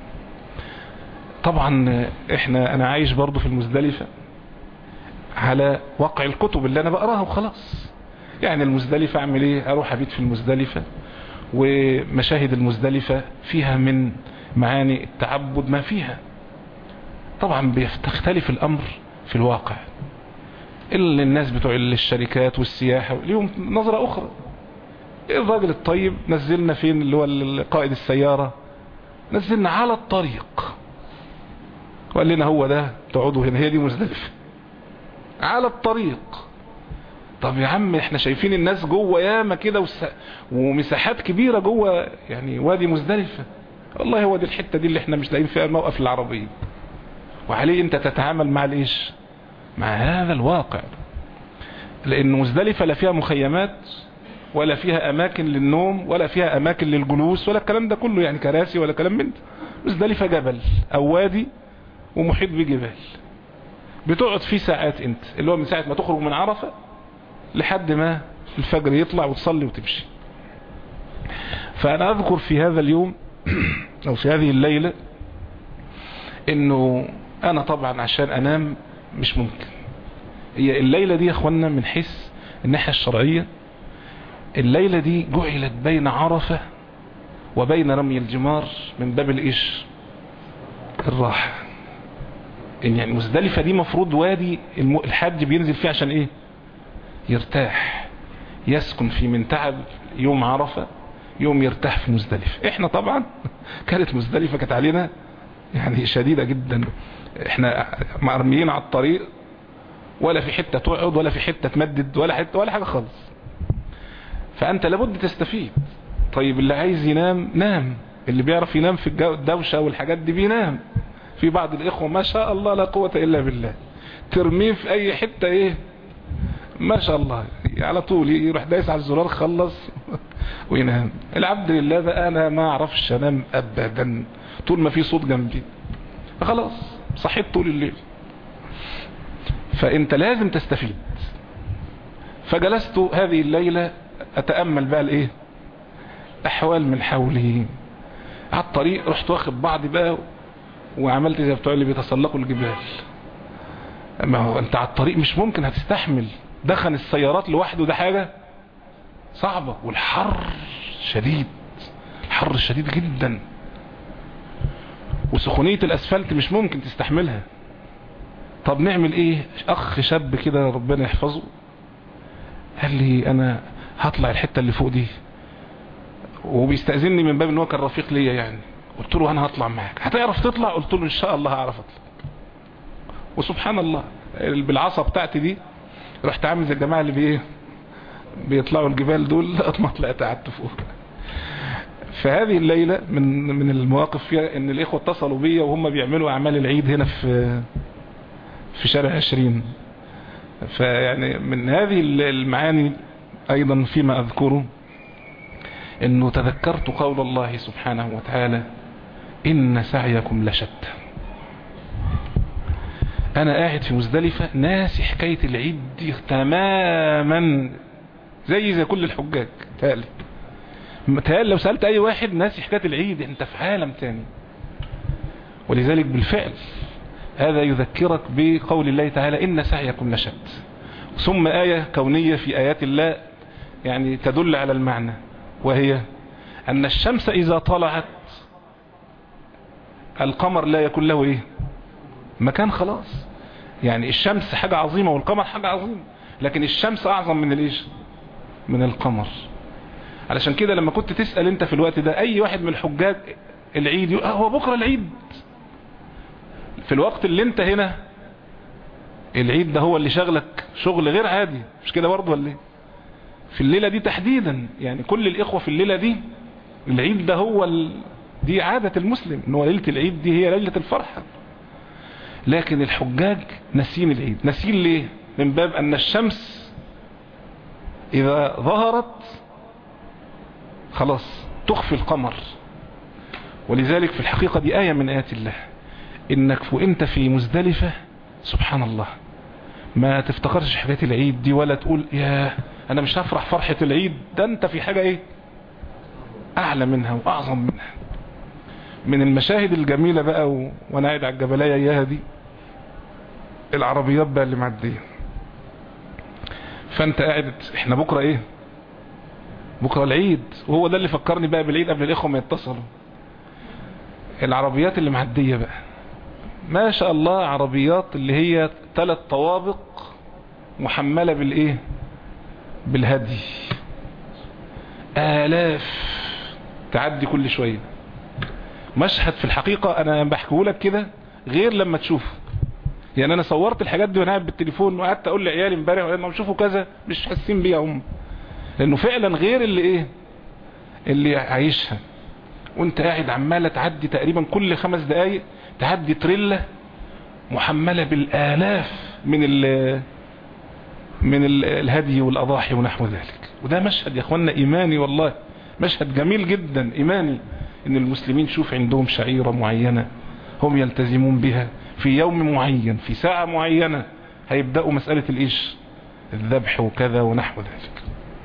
طبعا احنا انا عايش برضو في المزدلفة على واقع الكتب اللي انا بقراها وخلاص يعني المزدلفة اعمل ايه اروح ابيت في المزدلفة ومشاهد المزدلفة فيها من معاني التعبد ما فيها طبعا بيختلف الامر في الواقع اللي الناس بتوع الشركات والسياحة ليهم نظرة اخرى الراجل الطيب نزلنا فين اللي هو قائد السيارة نزلنا على الطريق وقال لنا هو ده تقعدوا هنا هي دي مزدلفة على الطريق طب يا عم احنا شايفين الناس جوه ياما كده وس... ومساحات كبيرة جوه يعني وادي مزدلفة والله هو دي الحتة دي اللي احنا مش لاقيين فيها الموقف العربي وعليه انت تتعامل مع الايش مع هذا الواقع لان مزدلفة لا فيها مخيمات ولا فيها اماكن للنوم ولا فيها اماكن للجلوس ولا الكلام ده كله يعني كراسي ولا كلام من ده مزدلفة جبل او وادي ومحيط بجبال بتقعد فيه ساعات انت اللي هو من ساعة ما تخرج من عرفة لحد ما الفجر يطلع وتصلي وتمشي فانا اذكر في هذا اليوم او في هذه الليلة انه انا طبعا عشان انام مش ممكن هي الليلة دي يا اخوانا من حيث الناحية الشرعية الليلة دي جعلت بين عرفة وبين رمي الجمار من باب الايش الراحة إن يعني مزدلفة دي مفروض وادي الم- الحج بينزل فيه عشان ايه يرتاح يسكن في من تعب يوم عرفة يوم يرتاح في مزدلفة احنا طبعا كانت مزدلفة كانت علينا يعني شديدة جدا احنا مرميين على الطريق ولا في حتة تقعد ولا في حتة تمدد ولا حتة ولا حاجة خالص فانت لابد تستفيد طيب اللي عايز ينام نام اللي بيعرف ينام في الجو- الدوشة والحاجات دي بينام في بعض الاخوة ما شاء الله لا قوة الا بالله ترميه في اي حتة ايه ما شاء الله على طول يروح دايس على الزرار خلص وينام العبد لله بقى انا ما اعرفش انام ابدا طول ما في صوت جنبي خلاص صحيت طول الليل فانت لازم تستفيد فجلست هذه الليلة اتأمل بقى الايه احوال من حولي على الطريق رحت واخد بعضي بقى وعملت زي بتوع اللي بيتسلقوا الجبال ما هو انت على الطريق مش ممكن هتستحمل دخن السيارات لوحده ده حاجة صعبة والحر شديد الحر شديد جدا وسخونية الاسفلت مش ممكن تستحملها طب نعمل ايه اخ شاب كده ربنا يحفظه قال لي انا هطلع الحتة اللي فوق دي وبيستأذنني من باب ان هو كان رفيق ليا يعني قلت له انا هطلع معاك هتعرف تطلع قلت له ان شاء الله هعرف اطلع وسبحان الله بالعصا بتاعتي دي رحت عامل زي الجماعه اللي بيه بيطلعوا الجبال دول لغايه ما طلعت قعدت فوق فهذه الليله من من المواقف فيها ان الاخوه اتصلوا بيا وهم بيعملوا اعمال العيد هنا في في شارع 20 فيعني من هذه المعاني ايضا فيما اذكره انه تذكرت قول الله سبحانه وتعالى ان سعيكم لشتى انا قاعد في مزدلفة ناسي حكاية العيد دي تماما زي زي كل الحجاج تالي تالي لو سألت اي واحد ناسي حكاية العيد انت في عالم تاني ولذلك بالفعل هذا يذكرك بقول الله تعالى ان سعيكم لشتى ثم آية كونية في آيات الله يعني تدل على المعنى وهي أن الشمس إذا طلعت القمر لا يكون له إيه مكان خلاص يعني الشمس حاجة عظيمة والقمر حاجة عظيمة لكن الشمس أعظم من الإيش من القمر علشان كده لما كنت تسأل انت في الوقت ده أي واحد من الحجاج العيد يقول هو بكرة العيد في الوقت اللي انت هنا العيد ده هو اللي شغلك شغل غير عادي مش كده برضه ولا ايه في الليلة دي تحديدا يعني كل الإخوة في الليلة دي العيد ده هو ال... دي عادة المسلم ان هو ليلة العيد دي هي ليلة الفرحة لكن الحجاج نسين العيد نسين ليه من باب أن الشمس إذا ظهرت خلاص تخفي القمر ولذلك في الحقيقة دي آية من آيات الله إنك وإنت في مزدلفة سبحان الله ما تفتكرش حكاية العيد دي ولا تقول يا انا مش هفرح فرحة العيد ده انت في حاجة ايه اعلى منها واعظم منها من المشاهد الجميلة بقى و... وانا قاعد على الجبلاية اياها دي العربيات بقى اللي معدية فانت قاعد احنا بكرة ايه بكرة العيد وهو ده اللي فكرني بقى بالعيد قبل الاخوة ما يتصلوا العربيات اللي معدية بقى ما شاء الله عربيات اللي هي ثلاث طوابق محملة بالايه بالهدي آلاف تعدي كل شوية مشهد في الحقيقة انا بحكيه لك كده غير لما تشوفه يعني انا صورت الحاجات دي وانا قاعد بالتليفون وقعدت اقول لعيالي امبارح لما بشوفوا كذا مش حاسين بيها هم لانه فعلا غير اللي ايه اللي عايشها وانت قاعد عمالة تعدي تقريبا كل خمس دقايق تعدي تريلا محملة بالالاف من ال من ال الهدي والاضاحي ونحو ذلك وده مشهد يا اخوانا ايماني والله مشهد جميل جدا ايماني ان المسلمين شوف عندهم شعيرة معينة هم يلتزمون بها في يوم معين في ساعة معينة هيبدأوا مسألة الايش الذبح وكذا ونحو ذلك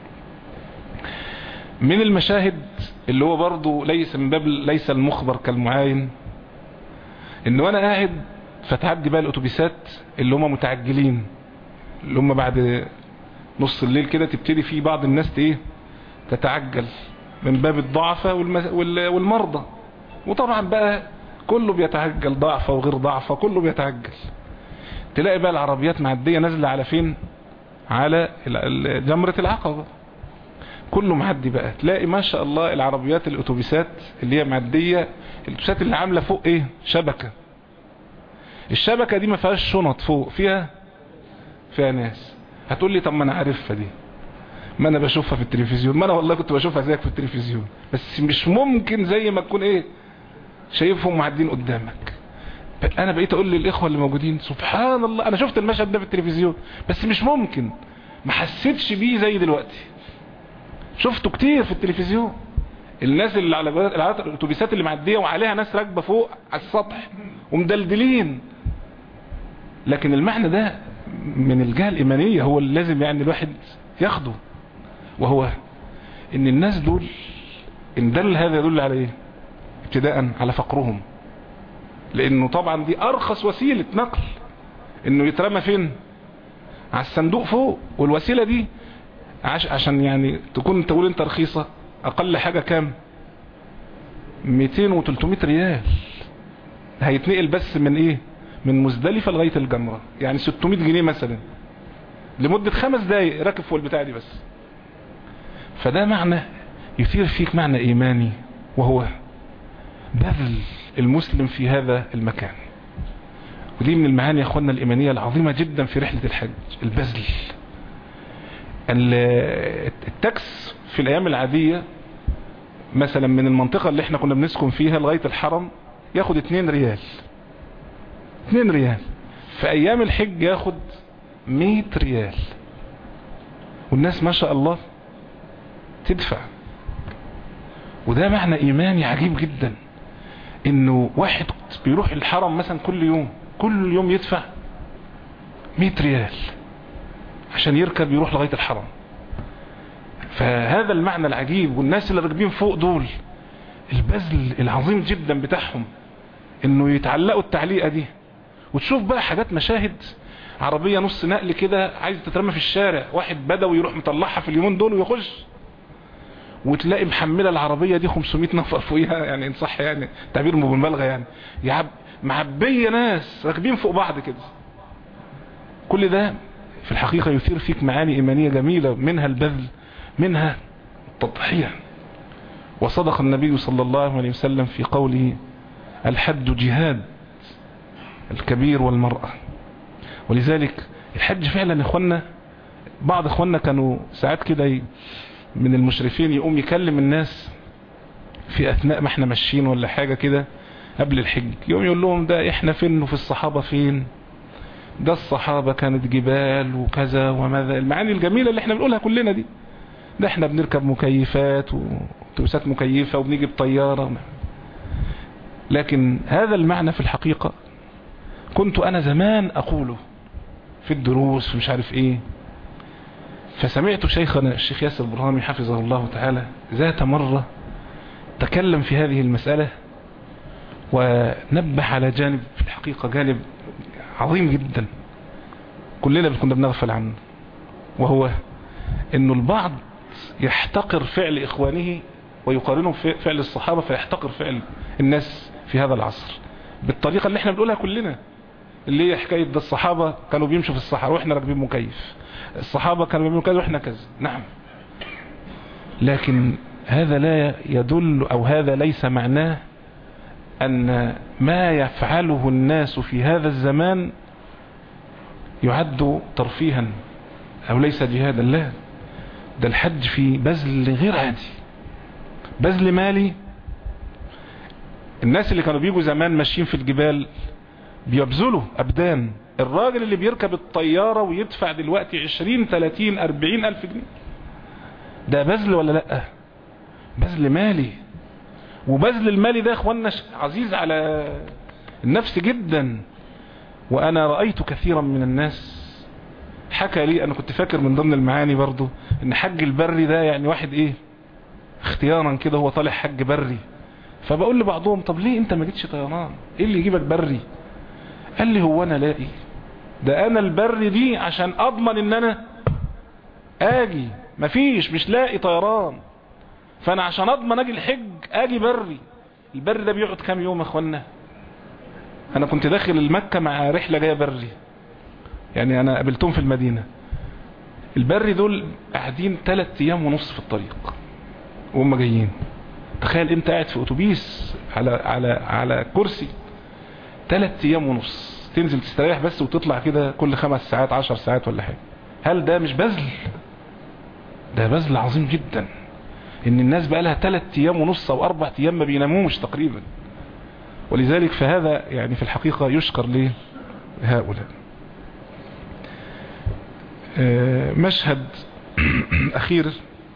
من المشاهد اللي هو برضو ليس من باب ليس المخبر كالمعاين ان وانا قاعد فتعدي بقى الاتوبيسات اللي هم متعجلين اللي هم بعد نص الليل كده تبتدي في بعض الناس ايه تتعجل من باب الضعفة والمرضى وطبعا بقى كله بيتعجل ضعفة وغير ضعفة كله بيتعجل تلاقي بقى العربيات معدية نازلة على فين على جمرة العقبة كله معدي بقى تلاقي ما شاء الله العربيات الاتوبيسات اللي هي معدية الاتوبيسات اللي عاملة فوق ايه شبكة الشبكة دي ما فيهاش شنط فوق فيها فيها ناس هتقول لي طب ما انا عارفها دي ما انا بشوفها في التلفزيون ما انا والله كنت بشوفها زيك في التلفزيون بس مش ممكن زي ما تكون ايه شايفهم معدين قدامك انا بقيت اقول للاخوه اللي موجودين سبحان الله انا شفت المشهد ده في التلفزيون بس مش ممكن ما حسيتش بيه زي دلوقتي شفته كتير في التلفزيون الناس اللي على الاتوبيسات اللي معديه وعليها ناس راكبه فوق على السطح ومدلدلين لكن المعنى ده من الجهه الايمانيه هو اللي لازم يعني الواحد ياخده وهو ان الناس دول ان دل هذا يدل على ايه ابتداء على فقرهم لانه طبعا دي ارخص وسيلة نقل انه يترمى فين على الصندوق فوق والوسيلة دي عش عشان يعني تكون تقول انت رخيصة اقل حاجة كام 200 و 300 ريال هيتنقل بس من ايه من مزدلفة لغاية الجمرة يعني 600 جنيه مثلا لمدة خمس دقايق راكب فوق البتاع دي بس فده معنى يثير فيك معنى ايماني وهو بذل المسلم في هذا المكان ودي من المعاني يا اخوانا الايمانيه العظيمه جدا في رحله الحج البذل التاكس في الايام العاديه مثلا من المنطقه اللي احنا كنا بنسكن فيها لغايه الحرم ياخد 2 ريال 2 ريال في ايام الحج ياخد 100 ريال والناس ما شاء الله تدفع وده معنى ايماني عجيب جدا انه واحد بيروح الحرم مثلا كل يوم كل يوم يدفع 100 ريال عشان يركب يروح لغاية الحرم فهذا المعنى العجيب والناس اللي راكبين فوق دول البذل العظيم جدا بتاعهم انه يتعلقوا التعليقة دي وتشوف بقى حاجات مشاهد عربية نص نقل كده عايز تترمى في الشارع واحد بدوي يروح مطلعها في اليومين دول ويخش وتلاقي محملة العربية دي 500 نفر فوقيها يعني ان صح يعني تعبير مبالغة يعني يعب معبية ناس راكبين فوق بعض كده كل ده في الحقيقة يثير فيك معاني ايمانية جميلة منها البذل منها التضحية وصدق النبي صلى الله عليه وسلم في قوله الحج جهاد الكبير والمرأة ولذلك الحج فعلا اخوانا بعض اخوانا كانوا ساعات كده من المشرفين يقوم يكلم الناس في اثناء ما احنا ماشيين ولا حاجة كده قبل الحج يقوم يقول لهم ده احنا فين وفي الصحابة فين ده الصحابة كانت جبال وكذا وماذا المعاني الجميلة اللي احنا بنقولها كلنا دي ده احنا بنركب مكيفات وتوسات مكيفة وبنيجي بطيارة لكن هذا المعنى في الحقيقة كنت انا زمان اقوله في الدروس ومش عارف ايه فسمعت شيخنا الشيخ ياسر البرهامي حفظه الله تعالى ذات مرة تكلم في هذه المسألة ونبه على جانب في الحقيقة جانب عظيم جدا كلنا كنا بنغفل عنه وهو انه البعض يحتقر فعل اخوانه ويقارنه فعل الصحابة فيحتقر فعل الناس في هذا العصر بالطريقة اللي احنا بنقولها كلنا اللي هي حكاية ده الصحابة كانوا بيمشوا في الصحراء واحنا راكبين مكيف الصحابة كانوا بيعملوا كذا واحنا كذا نعم لكن هذا لا يدل او هذا ليس معناه ان ما يفعله الناس في هذا الزمان يعد ترفيها او ليس جهادا لا ده الحج في بذل غير عادي بذل مالي الناس اللي كانوا بيجوا زمان ماشيين في الجبال بيبذلوا ابدان الراجل اللي بيركب الطيارة ويدفع دلوقتي عشرين تلاتين اربعين الف جنيه ده بذل ولا لا بذل مالي وبذل المالي ده اخوانا عزيز على النفس جدا وانا رأيت كثيرا من الناس حكى لي انا كنت فاكر من ضمن المعاني برضو ان حج البري ده يعني واحد ايه اختيارا كده هو طالع حج بري فبقول لبعضهم طب ليه انت ما جيتش طيران ايه اللي يجيبك بري قال لي هو انا لاقي ده انا البر دي عشان اضمن ان انا اجي مفيش مش لاقي طيران فانا عشان اضمن اجي الحج اجي بري البر ده بيقعد كام يوم يا اخوانا انا كنت داخل المكة مع رحلة جاية بري يعني انا قابلتهم في المدينة البري دول قاعدين ثلاث ايام ونص في الطريق وهم جايين تخيل انت قاعد في اتوبيس على على على كرسي ثلاث ايام ونص تنزل تستريح بس وتطلع كده كل خمس ساعات عشر ساعات ولا حاجة هل ده مش بذل ده بذل عظيم جدا ان الناس بقى لها ثلاث ايام ونص او اربع ايام ما بيناموش تقريبا ولذلك فهذا يعني في الحقيقة يشكر لهؤلاء مشهد اخير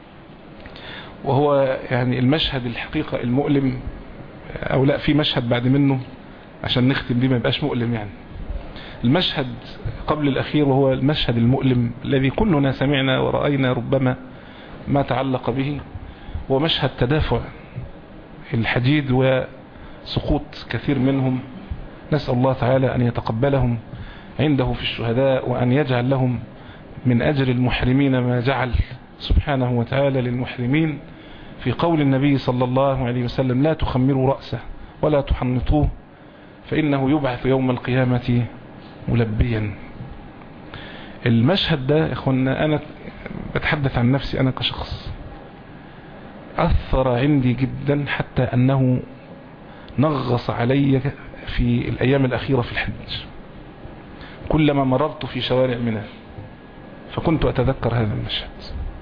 وهو يعني المشهد الحقيقة المؤلم او لا في مشهد بعد منه عشان نختم بيه ما يبقاش مؤلم يعني المشهد قبل الاخير وهو المشهد المؤلم الذي كلنا سمعنا ورأينا ربما ما تعلق به هو مشهد تدافع الحديد وسقوط كثير منهم نسأل الله تعالى أن يتقبلهم عنده في الشهداء وأن يجعل لهم من أجر المحرمين ما جعل سبحانه وتعالى للمحرمين في قول النبي صلى الله عليه وسلم لا تخمروا رأسه ولا تحنطوه فإنه يبعث يوم القيامة ملبيا المشهد ده اخوانا انا بتحدث عن نفسي انا كشخص اثر عندي جدا حتى انه نغص علي في الايام الاخيرة في الحج كلما مررت في شوارع منى فكنت اتذكر هذا المشهد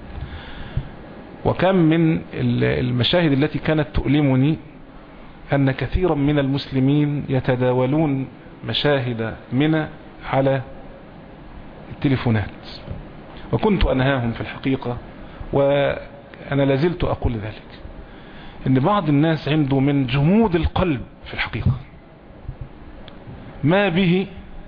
وكم من المشاهد التي كانت تؤلمني ان كثيرا من المسلمين يتداولون مشاهد منى على التليفونات وكنت أنهاهم في الحقيقة وأنا لازلت أقول ذلك إن بعض الناس عنده من جمود القلب في الحقيقة ما به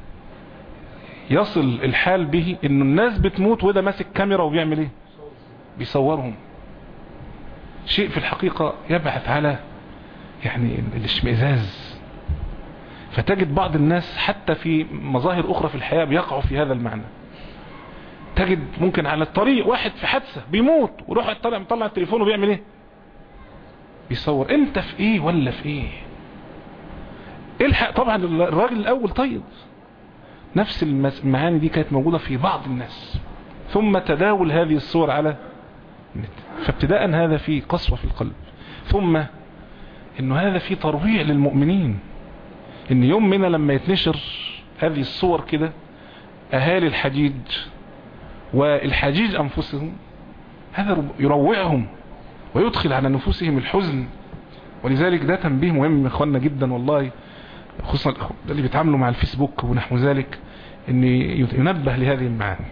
يصل الحال به إنه الناس بتموت وده ماسك كاميرا وبيعمل إيه بيصورهم شيء في الحقيقة يبعث على يعني الاشمئزاز فتجد بعض الناس حتى في مظاهر أخرى في الحياة بيقعوا في هذا المعنى تجد ممكن على الطريق واحد في حادثة بيموت وروح يطلع مطلع التليفون وبيعمل ايه بيصور انت في ايه ولا في ايه الحق طبعا الراجل الاول طيب نفس المعاني دي كانت موجودة في بعض الناس ثم تداول هذه الصور على النت فابتداء هذا في قسوة في القلب ثم انه هذا في ترويع للمؤمنين ان يوم منا لما يتنشر هذه الصور كده اهالي الحجيج والحجيج انفسهم هذا يروعهم ويدخل على نفوسهم الحزن ولذلك ده تنبيه مهم يا اخوانا جدا والله خصوصا اللي بيتعاملوا مع الفيسبوك ونحو ذلك ان ينبه لهذه المعاني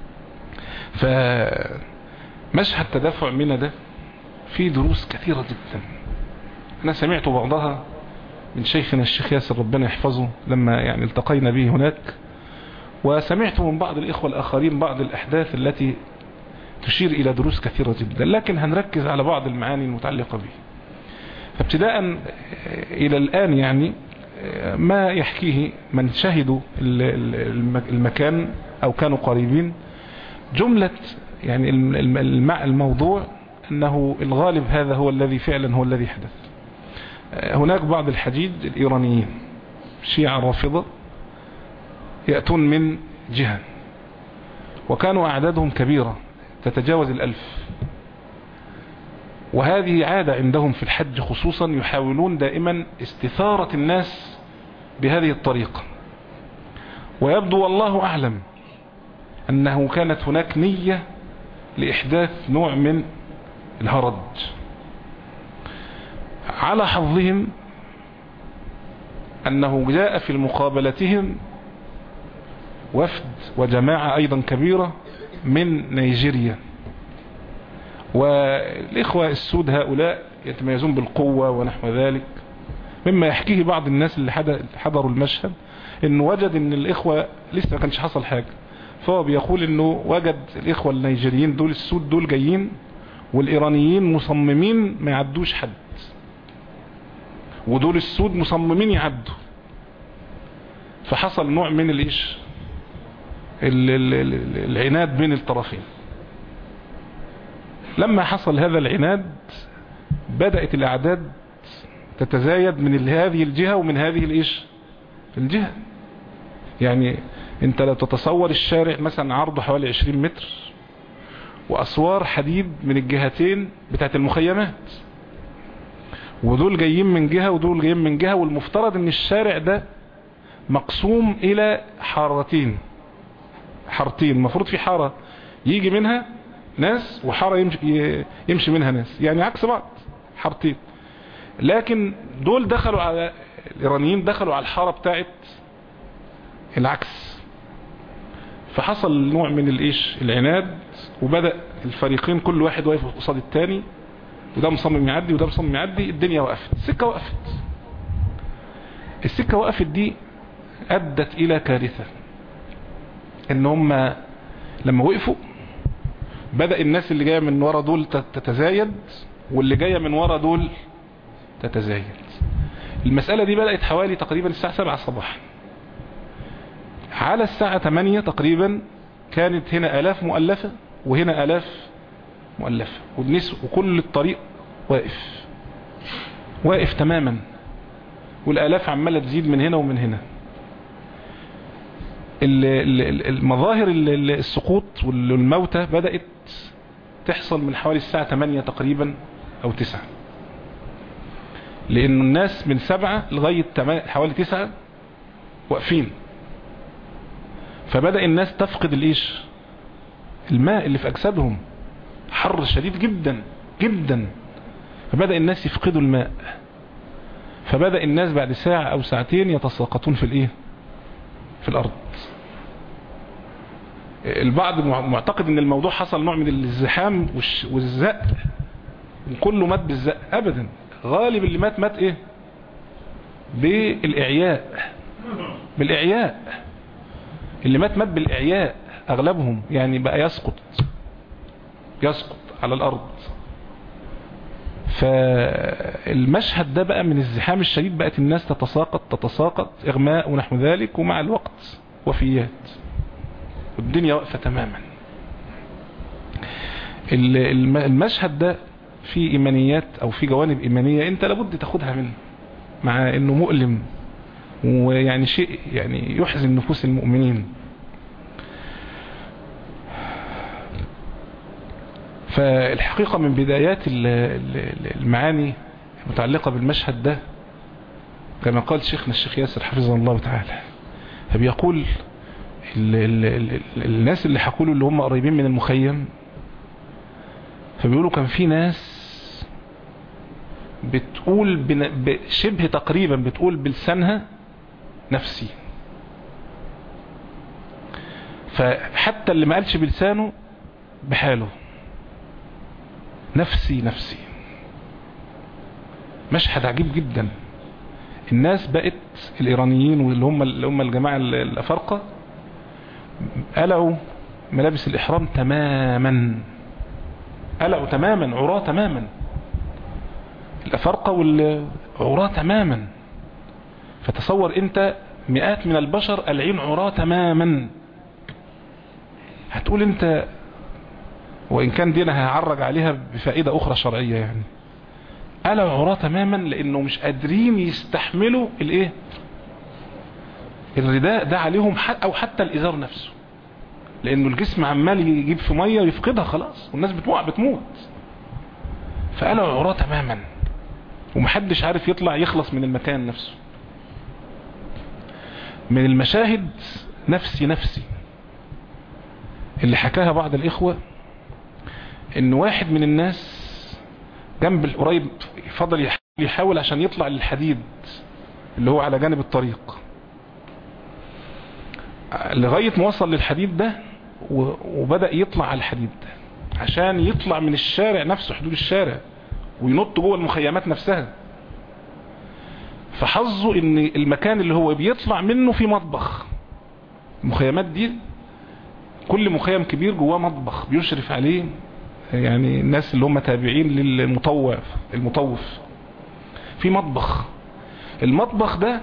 فمشهد تدافع منا ده فيه دروس كثيرة جدا انا سمعت بعضها من شيخنا الشيخ ياسر ربنا يحفظه لما يعني التقينا به هناك وسمعت من بعض الإخوة الآخرين بعض الأحداث التي تشير إلى دروس كثيرة جدا لكن هنركز على بعض المعاني المتعلقة به فابتداء إلى الآن يعني ما يحكيه من شهدوا المكان أو كانوا قريبين جملة يعني الموضوع أنه الغالب هذا هو الذي فعلا هو الذي حدث هناك بعض الحجيج الإيرانيين شيعة رافضة يأتون من جهة وكانوا أعدادهم كبيرة تتجاوز الألف وهذه عادة عندهم في الحج خصوصا يحاولون دائما استثارة الناس بهذه الطريقة ويبدو والله أعلم أنه كانت هناك نية لإحداث نوع من الهرج على حظهم أنه جاء في مقابلتهم وفد وجماعة أيضا كبيرة من نيجيريا والإخوة السود هؤلاء يتميزون بالقوة ونحو ذلك مما يحكيه بعض الناس اللي حضروا المشهد انه وجد ان الإخوة لسه ما كانش حصل حاجة فهو بيقول انه وجد الإخوة النيجيريين دول السود دول جايين والإيرانيين مصممين ما يعدوش حد ودول السود مصممين يعدوا فحصل نوع من الايش العناد بين الطرفين لما حصل هذا العناد بدأت الأعداد تتزايد من هذه الجهة ومن هذه الإيش الجهة يعني انت لو تتصور الشارع مثلا عرضه حوالي 20 متر واسوار حديد من الجهتين بتاعت المخيمات ودول جايين من جهة ودول جايين من جهة والمفترض ان الشارع ده مقسوم الى حارتين حارتين المفروض في حارة يجي منها ناس وحارة يمشي, يمشي منها ناس يعني عكس بعض حارتين لكن دول دخلوا على الايرانيين دخلوا على الحارة بتاعت العكس فحصل نوع من الايش العناد وبدأ الفريقين كل واحد واقف قصاد التاني وده مصمم يعدي وده مصمم يعدي الدنيا وقفت السكة وقفت السكة وقفت دي ادت الى كارثة ان هم لما وقفوا بدأ الناس اللي جاية من ورا دول تتزايد واللي جاية من ورا دول تتزايد المسألة دي بدأت حوالي تقريبا الساعة 7 صباحا على الساعة 8 تقريبا كانت هنا آلاف مؤلفة وهنا آلاف مؤلفة والنس وكل الطريق واقف واقف تماما والآلاف عمالة تزيد من هنا ومن هنا المظاهر السقوط والموتى بدأت تحصل من حوالي الساعة 8 تقريبا أو 9 لأن الناس من 7 لغاية حوالي 9 واقفين فبدأ الناس تفقد الإيش الماء اللي في أجسادهم حر شديد جدا جدا فبدأ الناس يفقدوا الماء فبدأ الناس بعد ساعة أو ساعتين يتساقطون في الإيه في الأرض البعض معتقد ان الموضوع حصل نوع من الازدحام والزق وكله مات بالزق ابدا غالب اللي مات مات ايه بالاعياء بالاعياء اللي مات مات بالاعياء اغلبهم يعني بقى يسقط يسقط على الارض فالمشهد ده بقى من الزحام الشديد بقت الناس تتساقط تتساقط اغماء ونحو ذلك ومع الوقت وفيات والدنيا واقفة تماما المشهد ده في ايمانيات او في جوانب ايمانية انت لابد تاخدها منه مع انه مؤلم ويعني شيء يعني يحزن نفوس المؤمنين فالحقيقة من بدايات المعاني المتعلقة بالمشهد ده كما قال شيخنا الشيخ ياسر حفظه الله تعالى فبيقول ال ال ال الناس اللي حكوا له اللي هم قريبين من المخيم فبيقولوا كان في ناس بتقول شبه تقريبا بتقول بلسانها نفسي فحتى اللي ما قالش بلسانه بحاله نفسي نفسي مشهد عجيب جدا الناس بقت الايرانيين واللي هم اللي هم الجماعه الافارقه قلعوا ملابس الاحرام تماما قلعوا تماما عراة تماما الافارقه والعراة تماما فتصور انت مئات من البشر قلعين عراة تماما هتقول انت وإن كان دي انا هعرج عليها بفائدة أخرى شرعية يعني قلعوا عراة تماما لأنه مش قادرين يستحملوا الإيه الرداء ده عليهم أو حتى الإزار نفسه لأنه الجسم عمال يجيب في مية ويفقدها خلاص والناس بتوقع بتموت فقلعوا عراة تماما ومحدش عارف يطلع يخلص من المكان نفسه من المشاهد نفسي نفسي اللي حكاها بعض الإخوة ان واحد من الناس جنب القريب فضل يحاول عشان يطلع للحديد اللي هو على جانب الطريق لغاية ما وصل للحديد ده وبدأ يطلع على الحديد ده عشان يطلع من الشارع نفسه حدود الشارع وينط جوه المخيمات نفسها فحظه ان المكان اللي هو بيطلع منه في مطبخ المخيمات دي كل مخيم كبير جواه مطبخ بيشرف عليه يعني الناس اللي هم تابعين للمطوف المطوف في مطبخ المطبخ ده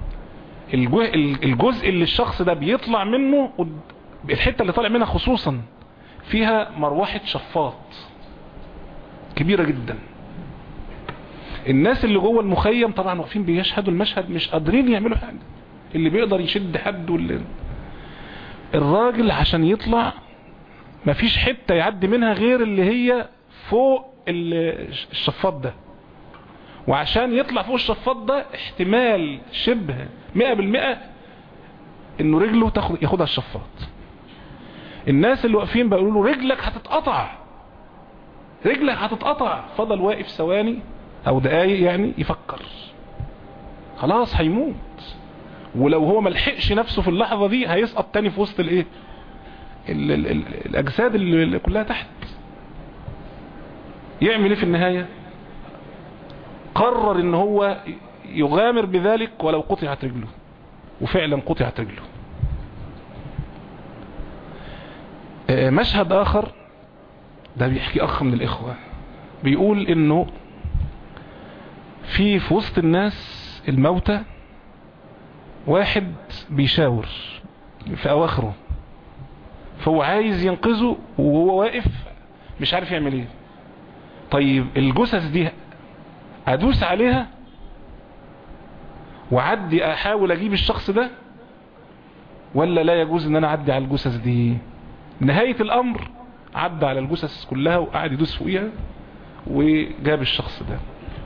الجزء اللي الشخص ده بيطلع منه الحتة اللي طالع منها خصوصا فيها مروحة شفاط كبيرة جدا الناس اللي جوه المخيم طبعا واقفين بيشهدوا المشهد مش قادرين يعملوا حاجة اللي بيقدر يشد حد واللي الراجل عشان يطلع مفيش حتة يعدي منها غير اللي هي فوق الشفاط ده وعشان يطلع فوق الشفاط ده احتمال شبه مئة بالمئة انه رجله تاخد ياخدها الشفاط الناس اللي واقفين بيقولوا له رجلك هتتقطع رجلك هتتقطع فضل واقف ثواني او دقايق يعني يفكر خلاص هيموت ولو هو ملحقش نفسه في اللحظة دي هيسقط تاني في وسط الايه ال ال ال الاجساد اللي كلها تحت يعمل ايه في النهاية قرر ان هو يغامر بذلك ولو قطعت رجله وفعلا قطعت رجله مشهد اخر ده بيحكي اخ من الاخوة بيقول انه في في وسط الناس الموتى واحد بيشاور في اواخره فهو عايز ينقذه وهو واقف مش عارف يعمل ايه طيب الجثث دي ادوس عليها وعدي احاول اجيب الشخص ده ولا لا يجوز ان انا اعدي على الجثث دي نهاية الامر عدى على الجثث كلها وقعد يدوس فوقيها وجاب الشخص ده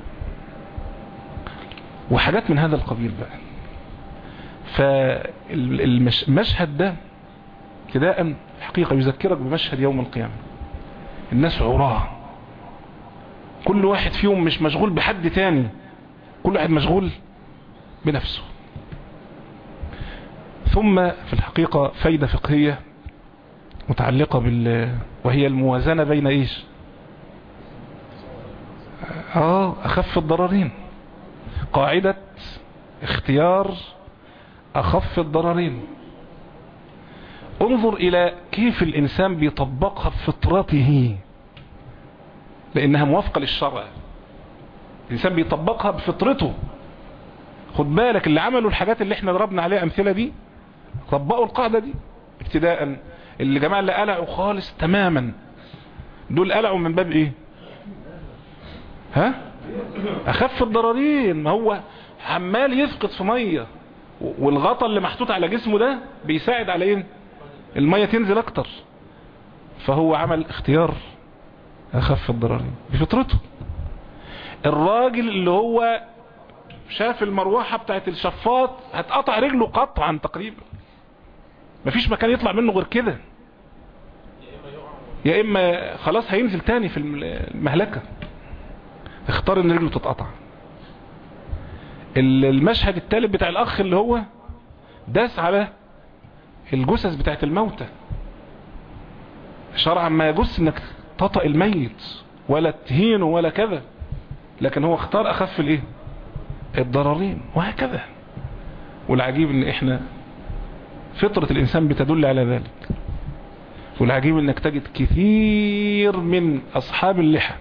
وحاجات من هذا القبيل بقى فالمشهد ده ابتداء حقيقة يذكرك بمشهد يوم القيامة الناس عراه كل واحد فيهم مش مشغول بحد تاني كل واحد مشغول بنفسه ثم في الحقيقة فايدة فقهية متعلقة بال وهي الموازنة بين ايش اه اخف الضررين قاعدة اختيار اخف الضررين انظر الى كيف الانسان بيطبقها بفطرته لانها موافقة للشرع الانسان بيطبقها بفطرته خد بالك اللي عملوا الحاجات اللي احنا ضربنا عليها امثلة دي طبقوا القاعدة دي ابتداء اللي جماعة اللي قلعوا خالص تماما دول قلعوا من باب ايه ها اخف الضررين ما هو عمال يفقد في مية والغطا اللي محطوط على جسمه ده بيساعد على ايه المية تنزل اكتر فهو عمل اختيار اخف الضررين بفطرته الراجل اللي هو شاف المروحة بتاعت الشفاط هتقطع رجله قطعا تقريبا مفيش مكان يطلع منه غير كده يا اما خلاص هينزل تاني في المهلكة اختار ان رجله تتقطع المشهد التالت بتاع الاخ اللي هو داس على الجثث بتاعت الموتى شرعا ما يجوز انك تطأ الميت ولا تهينه ولا كذا لكن هو اختار اخف الايه الضررين وهكذا والعجيب ان احنا فطرة الانسان بتدل على ذلك والعجيب انك تجد كثير من اصحاب اللحى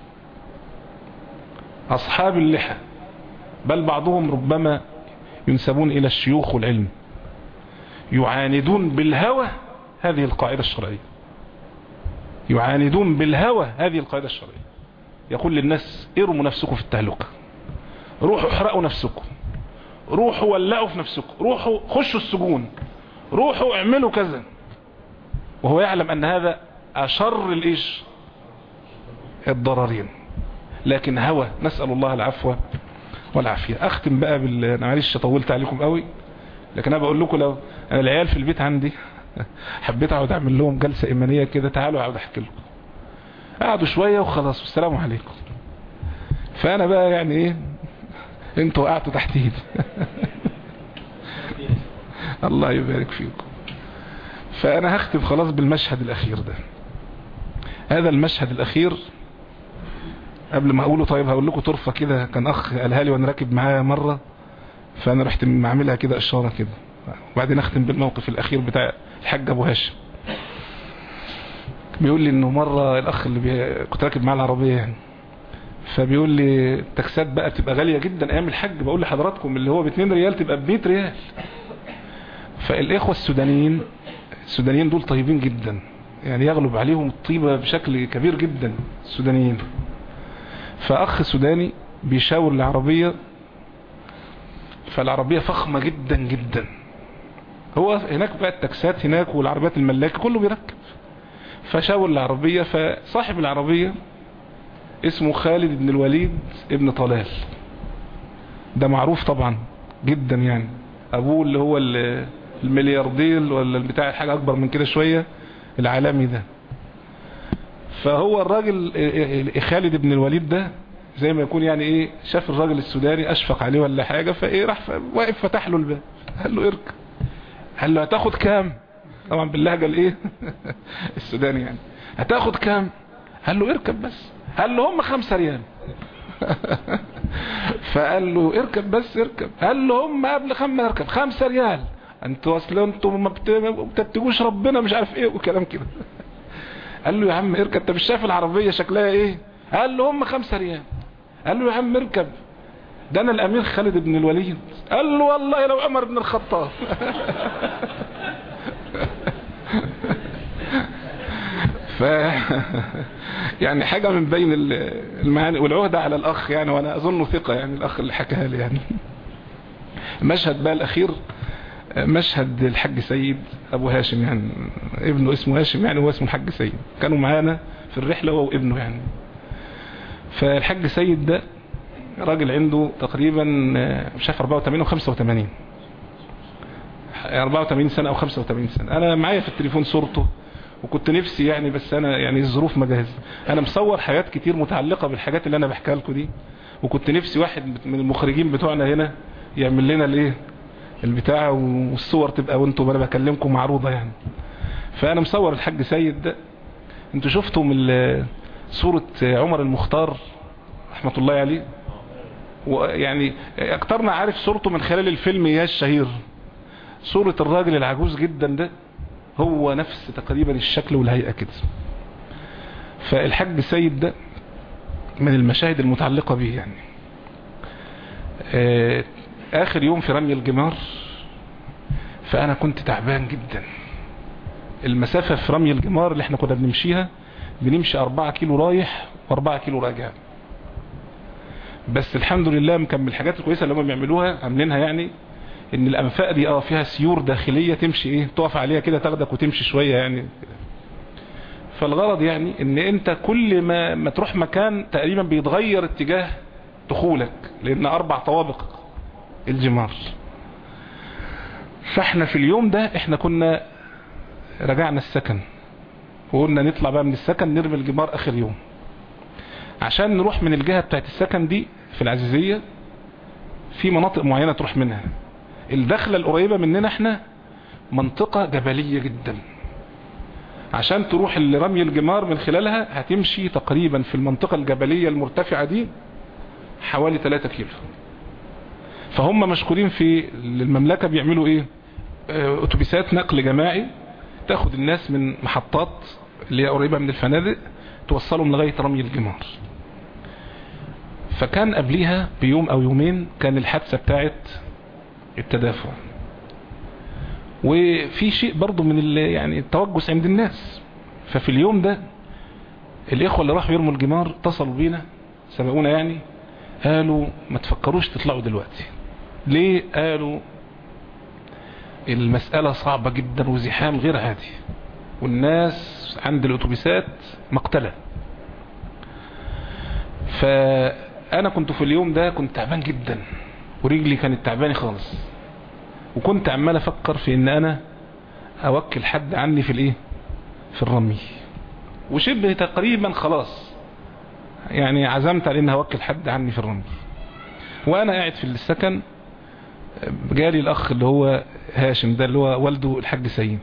اصحاب اللحى بل بعضهم ربما ينسبون الى الشيوخ والعلم يعاندون بالهوى هذه القاعدة الشرعية يعاندون بالهوى هذه القاعدة الشرعية يقول للناس ارموا نفسكم في التهلكة روحوا احرقوا نفسكم روحوا ولعوا في نفسكم روحوا خشوا السجون روحوا اعملوا كذا وهو يعلم ان هذا اشر الايش الضررين لكن هوى نسأل الله العفو والعافية اختم بقى بال انا معلش طولت عليكم قوي لكن انا بقول لكم لو انا العيال في البيت عندي حبيت اقعد اعمل لهم جلسة ايمانية كده تعالوا اقعد احكي لكم قعدوا شوية وخلاص والسلام عليكم فانا بقى يعني ايه انتوا وقعتوا تحت ايدي الله يبارك فيكم فانا هختم خلاص بالمشهد الاخير ده هذا المشهد الاخير قبل ما اقوله طيب هقول لكم طرفة كده كان اخ قالها لي وانا راكب معاه مرة فانا رحت معملها كده اشارة كده وبعدين اختم بالموقف الاخير بتاع الحاج ابو هاشم بيقول لي انه مرة الاخ اللي بي... كنت راكب معاه العربية يعني فبيقول لي التاكسات بقى بتبقى غالية جدا ايام الحج بقول لحضراتكم اللي هو ب 2 ريال تبقى ب 100 ريال فالاخوة السودانيين السودانيين دول طيبين جدا يعني يغلب عليهم الطيبة بشكل كبير جدا السودانيين فاخ سوداني بيشاور العربية فالعربية فخمة جدا جدا هو هناك بقى التاكسات هناك والعربيات الملاكة كله بيركب فشاور العربية فصاحب العربية اسمه خالد بن الوليد ابن طلال ده معروف طبعا جدا يعني ابوه اللي هو الملياردير ولا بتاع حاجة اكبر من كده شوية العالمي ده فهو الراجل خالد بن الوليد ده زي ما يكون يعني ايه شاف الراجل السوداني اشفق عليه ولا حاجة فايه راح واقف فتح له الباب قال له اركب قال له هتاخد كام طبعا باللهجة الايه السوداني يعني هتاخد كام قال له اركب بس قال له هم خمسة ريال فقال له اركب بس اركب قال له هم قبل خمسة اركب خمسة ريال انتوا اصلا انتوا ما بتتجوش ربنا مش عارف ايه وكلام كده قال له يا عم اركب انت مش شايف العربية شكلها ايه قال له هم خمسة ريال قال له يا عم اركب ده انا الامير خالد بن الوليد قال له والله لو عمر بن الخطاب ف يعني حاجة من بين المعاني والعهدة على الاخ يعني وانا اظنه ثقة يعني الاخ اللي حكاها لي يعني مشهد بقى الاخير مشهد الحاج سيد ابو هاشم يعني ابنه اسمه هاشم يعني هو اسمه الحاج سيد كانوا معانا في الرحلة هو وابنه يعني فالحاج سيد ده راجل عنده تقريبا مش عارف 84 او 85 84 سنة او 85 سنة انا معايا في التليفون صورته وكنت نفسي يعني بس انا يعني الظروف ما جاهزه انا مصور حاجات كتير متعلقة بالحاجات اللي انا بحكيها لكم دي وكنت نفسي واحد من المخرجين بتوعنا هنا يعمل لنا الايه البتاع والصور تبقى وانتم انا بكلمكم معروضة يعني فانا مصور الحاج سيد ده انتوا شفتوا من صورة عمر المختار رحمة الله عليه ويعني اكترنا عارف صورته من خلال الفيلم يا الشهير صورة الراجل العجوز جدا ده هو نفس تقريبا الشكل والهيئة كده فالحاج سيد ده من المشاهد المتعلقة به يعني اخر يوم في رمي الجمار فانا كنت تعبان جدا المسافة في رمي الجمار اللي احنا كنا بنمشيها بنمشي اربعة كيلو رايح واربعة كيلو راجع بس الحمد لله من الحاجات الكويسة اللي هم بيعملوها عاملينها يعني ان الانفاق دي اه فيها سيور داخلية تمشي ايه تقف عليها كده تاخدك وتمشي شوية يعني فالغرض يعني ان انت كل ما, ما تروح مكان تقريبا بيتغير اتجاه دخولك لان اربع طوابق الجمار فاحنا في اليوم ده احنا كنا رجعنا السكن وقلنا نطلع بقى من السكن نرمي الجمار اخر يوم عشان نروح من الجهة بتاعت السكن دي في العزيزية في مناطق معينة تروح منها الدخلة القريبة مننا احنا منطقة جبلية جدا عشان تروح لرمي الجمار من خلالها هتمشي تقريبا في المنطقة الجبلية المرتفعة دي حوالي 3 كيلو فهم مشغولين في المملكة بيعملوا ايه اه اتوبيسات نقل جماعي تاخد الناس من محطات اللي هي قريبة من الفنادق توصلهم لغاية رمي الجمار فكان قبليها بيوم او يومين كان الحادثة بتاعت التدافع وفي شيء برضو من يعني التوجس عند الناس ففي اليوم ده الاخوة اللي راحوا يرموا الجمار اتصلوا بينا سبقونا يعني قالوا ما تفكروش تطلعوا دلوقتي ليه قالوا المسألة صعبة جدا وزحام غير عادي والناس عند الاتوبيسات مقتلة فانا كنت في اليوم ده كنت تعبان جدا ورجلي كانت تعباني خالص وكنت عمال افكر في ان انا اوكل حد عني في الايه في الرمي وشبه تقريبا خلاص يعني عزمت على ان اوكل حد عني في الرمي وانا قاعد في السكن جالي الاخ اللي هو هاشم ده اللي هو والده الحاج سيد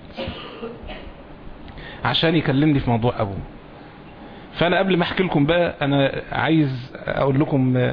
عشان يكلمني في موضوع ابوه فانا قبل ما احكي لكم بقى انا عايز اقول لكم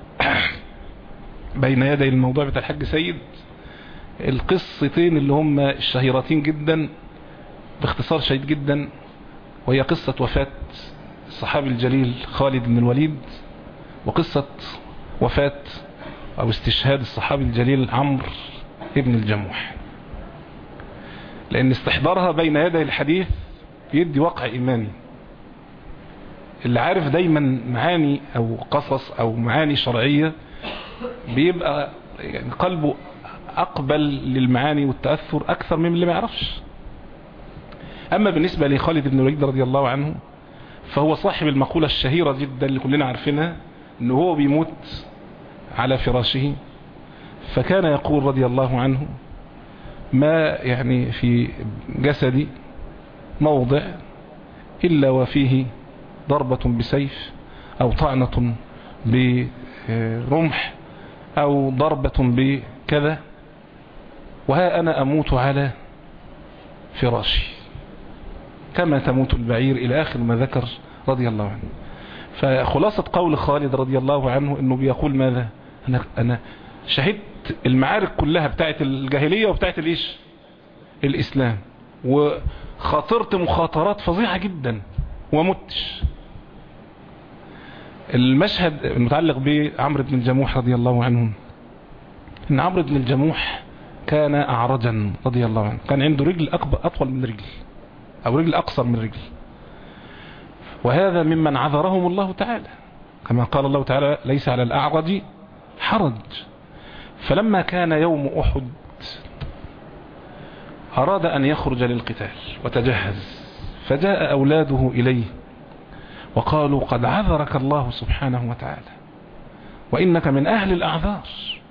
بين يدي الموضوع بتاع الحاج سيد القصتين اللي هم الشهيرتين جدا باختصار شديد جدا وهي قصة وفاة الصحابي الجليل خالد بن الوليد وقصة وفاة او استشهاد الصحابي الجليل عمرو ابن الجموح لان استحضارها بين يدي الحديث بيدي وقع ايماني اللي عارف دايما معاني او قصص او معاني شرعية بيبقى يعني قلبه اقبل للمعاني والتأثر اكثر من اللي ما يعرفش اما بالنسبة لخالد بن الوليد رضي الله عنه فهو صاحب المقولة الشهيرة جدا اللي كلنا عارفينها انه هو بيموت على فراشه فكان يقول رضي الله عنه ما يعني في جسدي موضع إلا وفيه ضربة بسيف أو طعنة برمح أو ضربة بكذا وها أنا أموت على فراشي كما تموت البعير إلى آخر ما ذكر رضي الله عنه فخلاصة قول خالد رضي الله عنه أنه بيقول ماذا أنا, أنا شهدت المعارك كلها بتاعت الجاهلية وبتاعت الإيش الإسلام وخاطرت مخاطرات فظيعة جدا ومتش المشهد المتعلق بعمرو بن الجموح رضي الله عنه ان عمرو بن الجموح كان اعرجا رضي الله عنه كان عنده رجل اطول من رجل او رجل اقصر من رجل وهذا ممن عذرهم الله تعالى كما قال الله تعالى ليس على الاعرج حرج فلما كان يوم احد اراد ان يخرج للقتال وتجهز فجاء اولاده اليه وقالوا قد عذرك الله سبحانه وتعالى وإنك من أهل الأعذار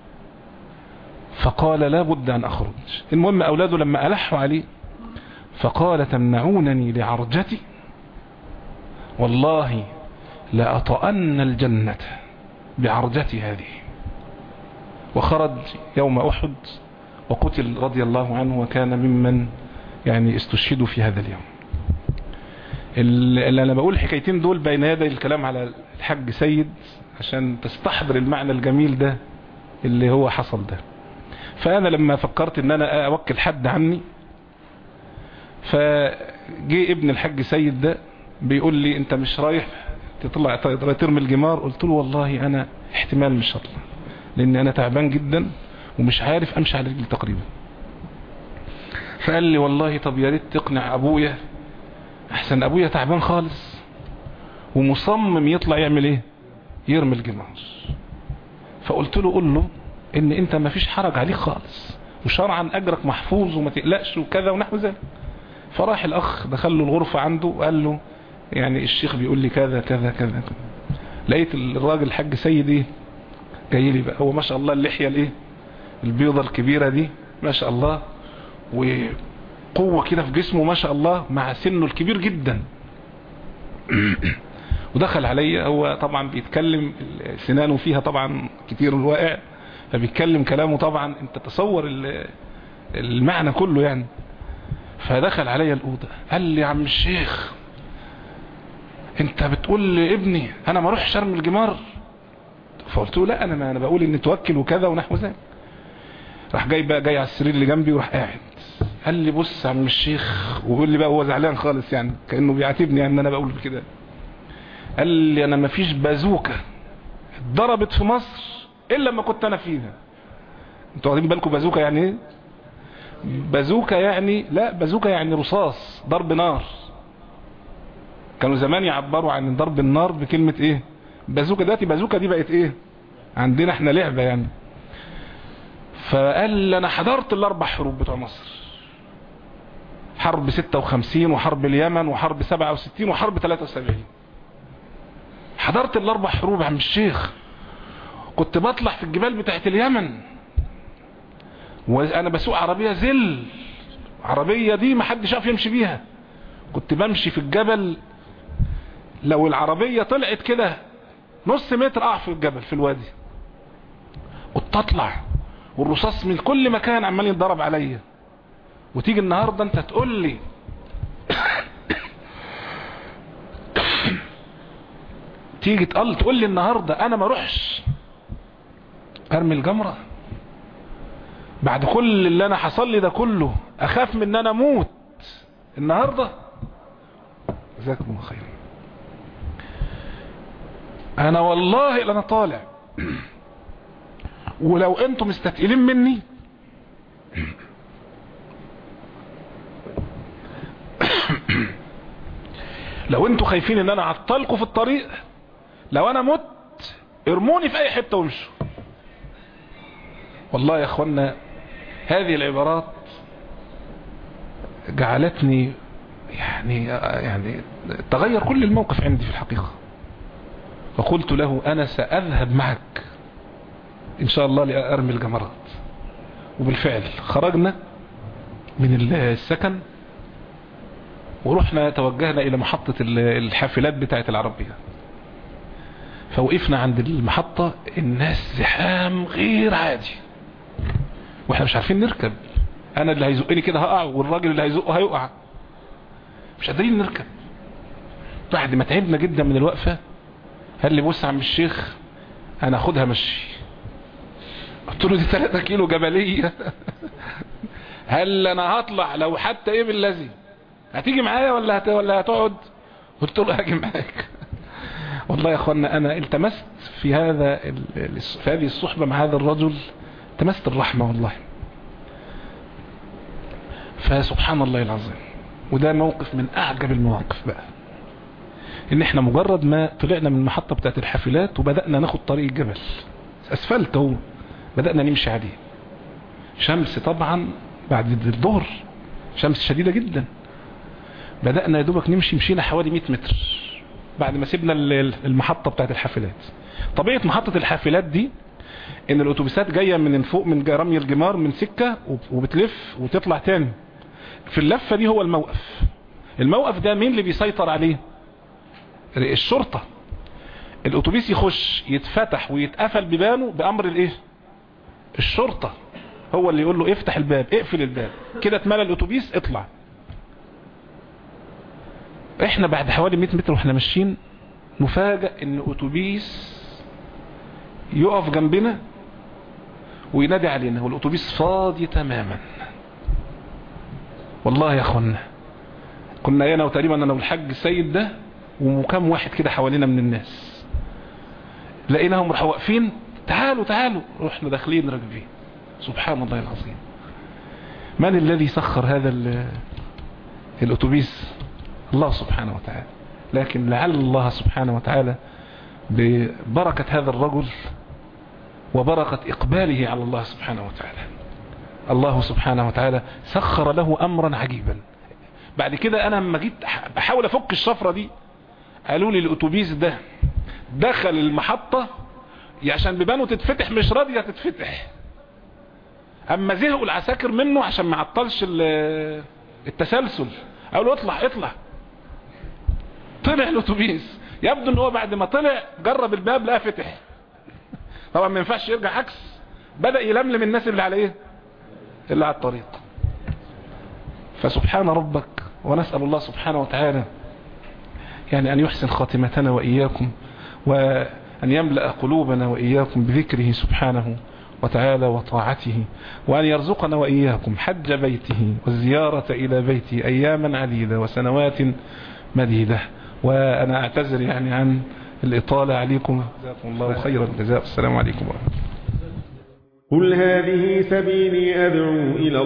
فقال لا بد أن أخرج المهم أولاده لما ألحوا عليه فقال تمنعونني لعرجتي والله لأطأن الجنة بعرجتي هذه وخرج يوم أحد وقتل رضي الله عنه وكان ممن يعني استشهدوا في هذا اليوم اللي انا بقول الحكايتين دول بين يدي الكلام على الحاج سيد عشان تستحضر المعنى الجميل ده اللي هو حصل ده فانا لما فكرت ان انا اوكل حد عني فجي ابن الحاج سيد ده بيقول لي انت مش رايح تطلع ترمي الجمار قلت له والله انا احتمال مش هطلع لان انا تعبان جدا ومش عارف امشي على رجلي تقريبا فقال لي والله طب يا ريت تقنع ابويا احسن ابويا تعبان خالص ومصمم يطلع يعمل ايه يرمي الجمار فقلت له قول له ان انت ما فيش حرج عليك خالص وشرعا اجرك محفوظ وما تقلقش وكذا ونحو ذلك فراح الاخ دخل له الغرفة عنده وقال له يعني الشيخ بيقول لي كذا كذا كذا لقيت الراجل الحاج سيد ايه جاي لي بقى هو ما شاء الله اللحية الايه البيضة الكبيرة دي ما شاء الله وقوة كده في جسمه ما شاء الله مع سنه الكبير جدا ودخل عليا هو طبعا بيتكلم سنانه فيها طبعا كتير الواقع فبيتكلم كلامه طبعا انت تصور المعنى كله يعني فدخل عليا الأوضة قال لي يا عم الشيخ انت بتقول لابني انا ما اروحش ارمي الجمار فقلت له لا انا ما انا بقول ان توكل وكذا ونحو ذلك راح جاي بقى جاي على السرير اللي جنبي وراح قاعد قال لي بص يا عم الشيخ ويقول لي بقى هو زعلان خالص يعني كانه بيعاتبني يعني ان انا بقول كده قال لي انا ما فيش بازوكه اتضربت في مصر الا لما كنت انا فيها انتوا واخدين بالكم بازوكه يعني ايه بازوكه يعني لا بازوكه يعني رصاص ضرب نار كانوا زمان يعبروا عن ضرب النار بكلمة ايه بازوكا دلوقتي بازوكا دي بقت ايه عندنا احنا لعبة يعني فقال لي انا حضرت الاربع حروب بتوع مصر حرب 56 وحرب اليمن وحرب 67 وحرب 73 حضرت الاربع حروب عم الشيخ كنت بطلع في الجبال بتاعت اليمن وانا بسوق عربية زل عربية دي ما حد شاف يمشي بيها كنت بمشي في الجبل لو العربية طلعت كده نص متر اقع في الجبل في الوادي كنت اطلع والرصاص من كل مكان عمال يتضرب عليا وتيجي النهاردة انت تقول لي تيجي تقول تقول لي النهاردة انا ما اروحش ارمي الجمرة بعد كل اللي انا حصل لي ده كله اخاف من ان انا اموت النهاردة جزاكم الله خير انا والله انا طالع ولو انتم مستثقلين مني لو انتم خايفين ان انا اعطلكم في الطريق لو انا مت ارموني في اي حتة وامشوا والله يا اخوانا هذه العبارات جعلتني يعني يعني تغير كل الموقف عندي في الحقيقة فقلت له أنا سأذهب معك إن شاء الله لأرمي الجمرات وبالفعل خرجنا من السكن ورحنا توجهنا إلى محطة الحافلات بتاعة العربية فوقفنا عند المحطة الناس زحام غير عادي واحنا مش عارفين نركب انا اللي هيزقني كده هقع والراجل اللي هيزقه هيقع مش قادرين نركب بعد ما تعبنا جدا من الوقفة قال لي بص يا عم الشيخ انا اخدها مشي قلت له دي 3 كيلو جبلية هل انا هطلع لو حتى ايه بالذي هتيجي معايا ولا هت... ولا هتقعد قلت له هاجي معاك والله يا اخوانا انا التمست في هذا في هذه الصحبة مع هذا الرجل التمست الرحمة والله فسبحان الله العظيم وده موقف من اعجب المواقف بقى ان احنا مجرد ما طلعنا من المحطة بتاعت الحافلات وبدأنا ناخد طريق الجبل اسفلت اهو بدأنا نمشي عليه شمس طبعا بعد الظهر شمس شديدة جدا بدأنا يا دوبك نمشي مشينا حوالي 100 متر بعد ما سيبنا المحطة بتاعت الحافلات طبيعة محطة الحافلات دي ان الاتوبيسات جاية من فوق من رمي الجمار من سكة وبتلف وتطلع تاني في اللفة دي هو الموقف الموقف ده مين اللي بيسيطر عليه الشرطة الاتوبيس يخش يتفتح ويتقفل ببانه بامر الايه الشرطة هو اللي يقول له افتح الباب اقفل الباب كده اتملى الاتوبيس اطلع احنا بعد حوالي 100 متر واحنا ماشيين نفاجئ ان اتوبيس يقف جنبنا وينادي علينا والاتوبيس فاضي تماما والله يا اخوانا كنا انا وتقريبا انا والحاج السيد ده وكم واحد كده حوالينا من الناس لقيناهم راحوا واقفين تعالوا تعالوا رحنا داخلين راكبين سبحان الله العظيم من الذي سخر هذا الاتوبيس الله سبحانه وتعالى لكن لعل الله سبحانه وتعالى ببركة هذا الرجل وبركة إقباله على الله سبحانه وتعالى الله سبحانه وتعالى سخر له أمرا عجيبا بعد كده أنا لما جيت بحاول أفك الشفرة دي قالوا لي الأتوبيس ده دخل المحطة عشان بيبانه تتفتح مش راضية تتفتح أما زهقوا العساكر منه عشان ما عطلش التسلسل قالوا اطلع اطلع طلع الأتوبيس يبدو ان هو بعد ما طلع جرب الباب لقى فتح طبعا ما ينفعش يرجع عكس بدأ يلملم الناس اللي على ايه اللي على الطريق فسبحان ربك ونسأل الله سبحانه وتعالى يعني أن يحسن خاتمتنا وإياكم وأن يملأ قلوبنا وإياكم بذكره سبحانه وتعالى وطاعته وأن يرزقنا وإياكم حج بيته والزيارة إلى بيته أياما عديدة وسنوات مديدة وأنا أعتذر يعني عن الإطالة عليكم جزاكم الله خير الجزاء السلام عليكم ورحمة الله قل هذه سبيلي أدعو إلى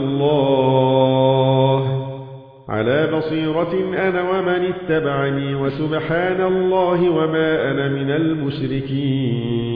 الله على بصيرة أنا ومن اتبعني وسبحان الله وما أنا من المشركين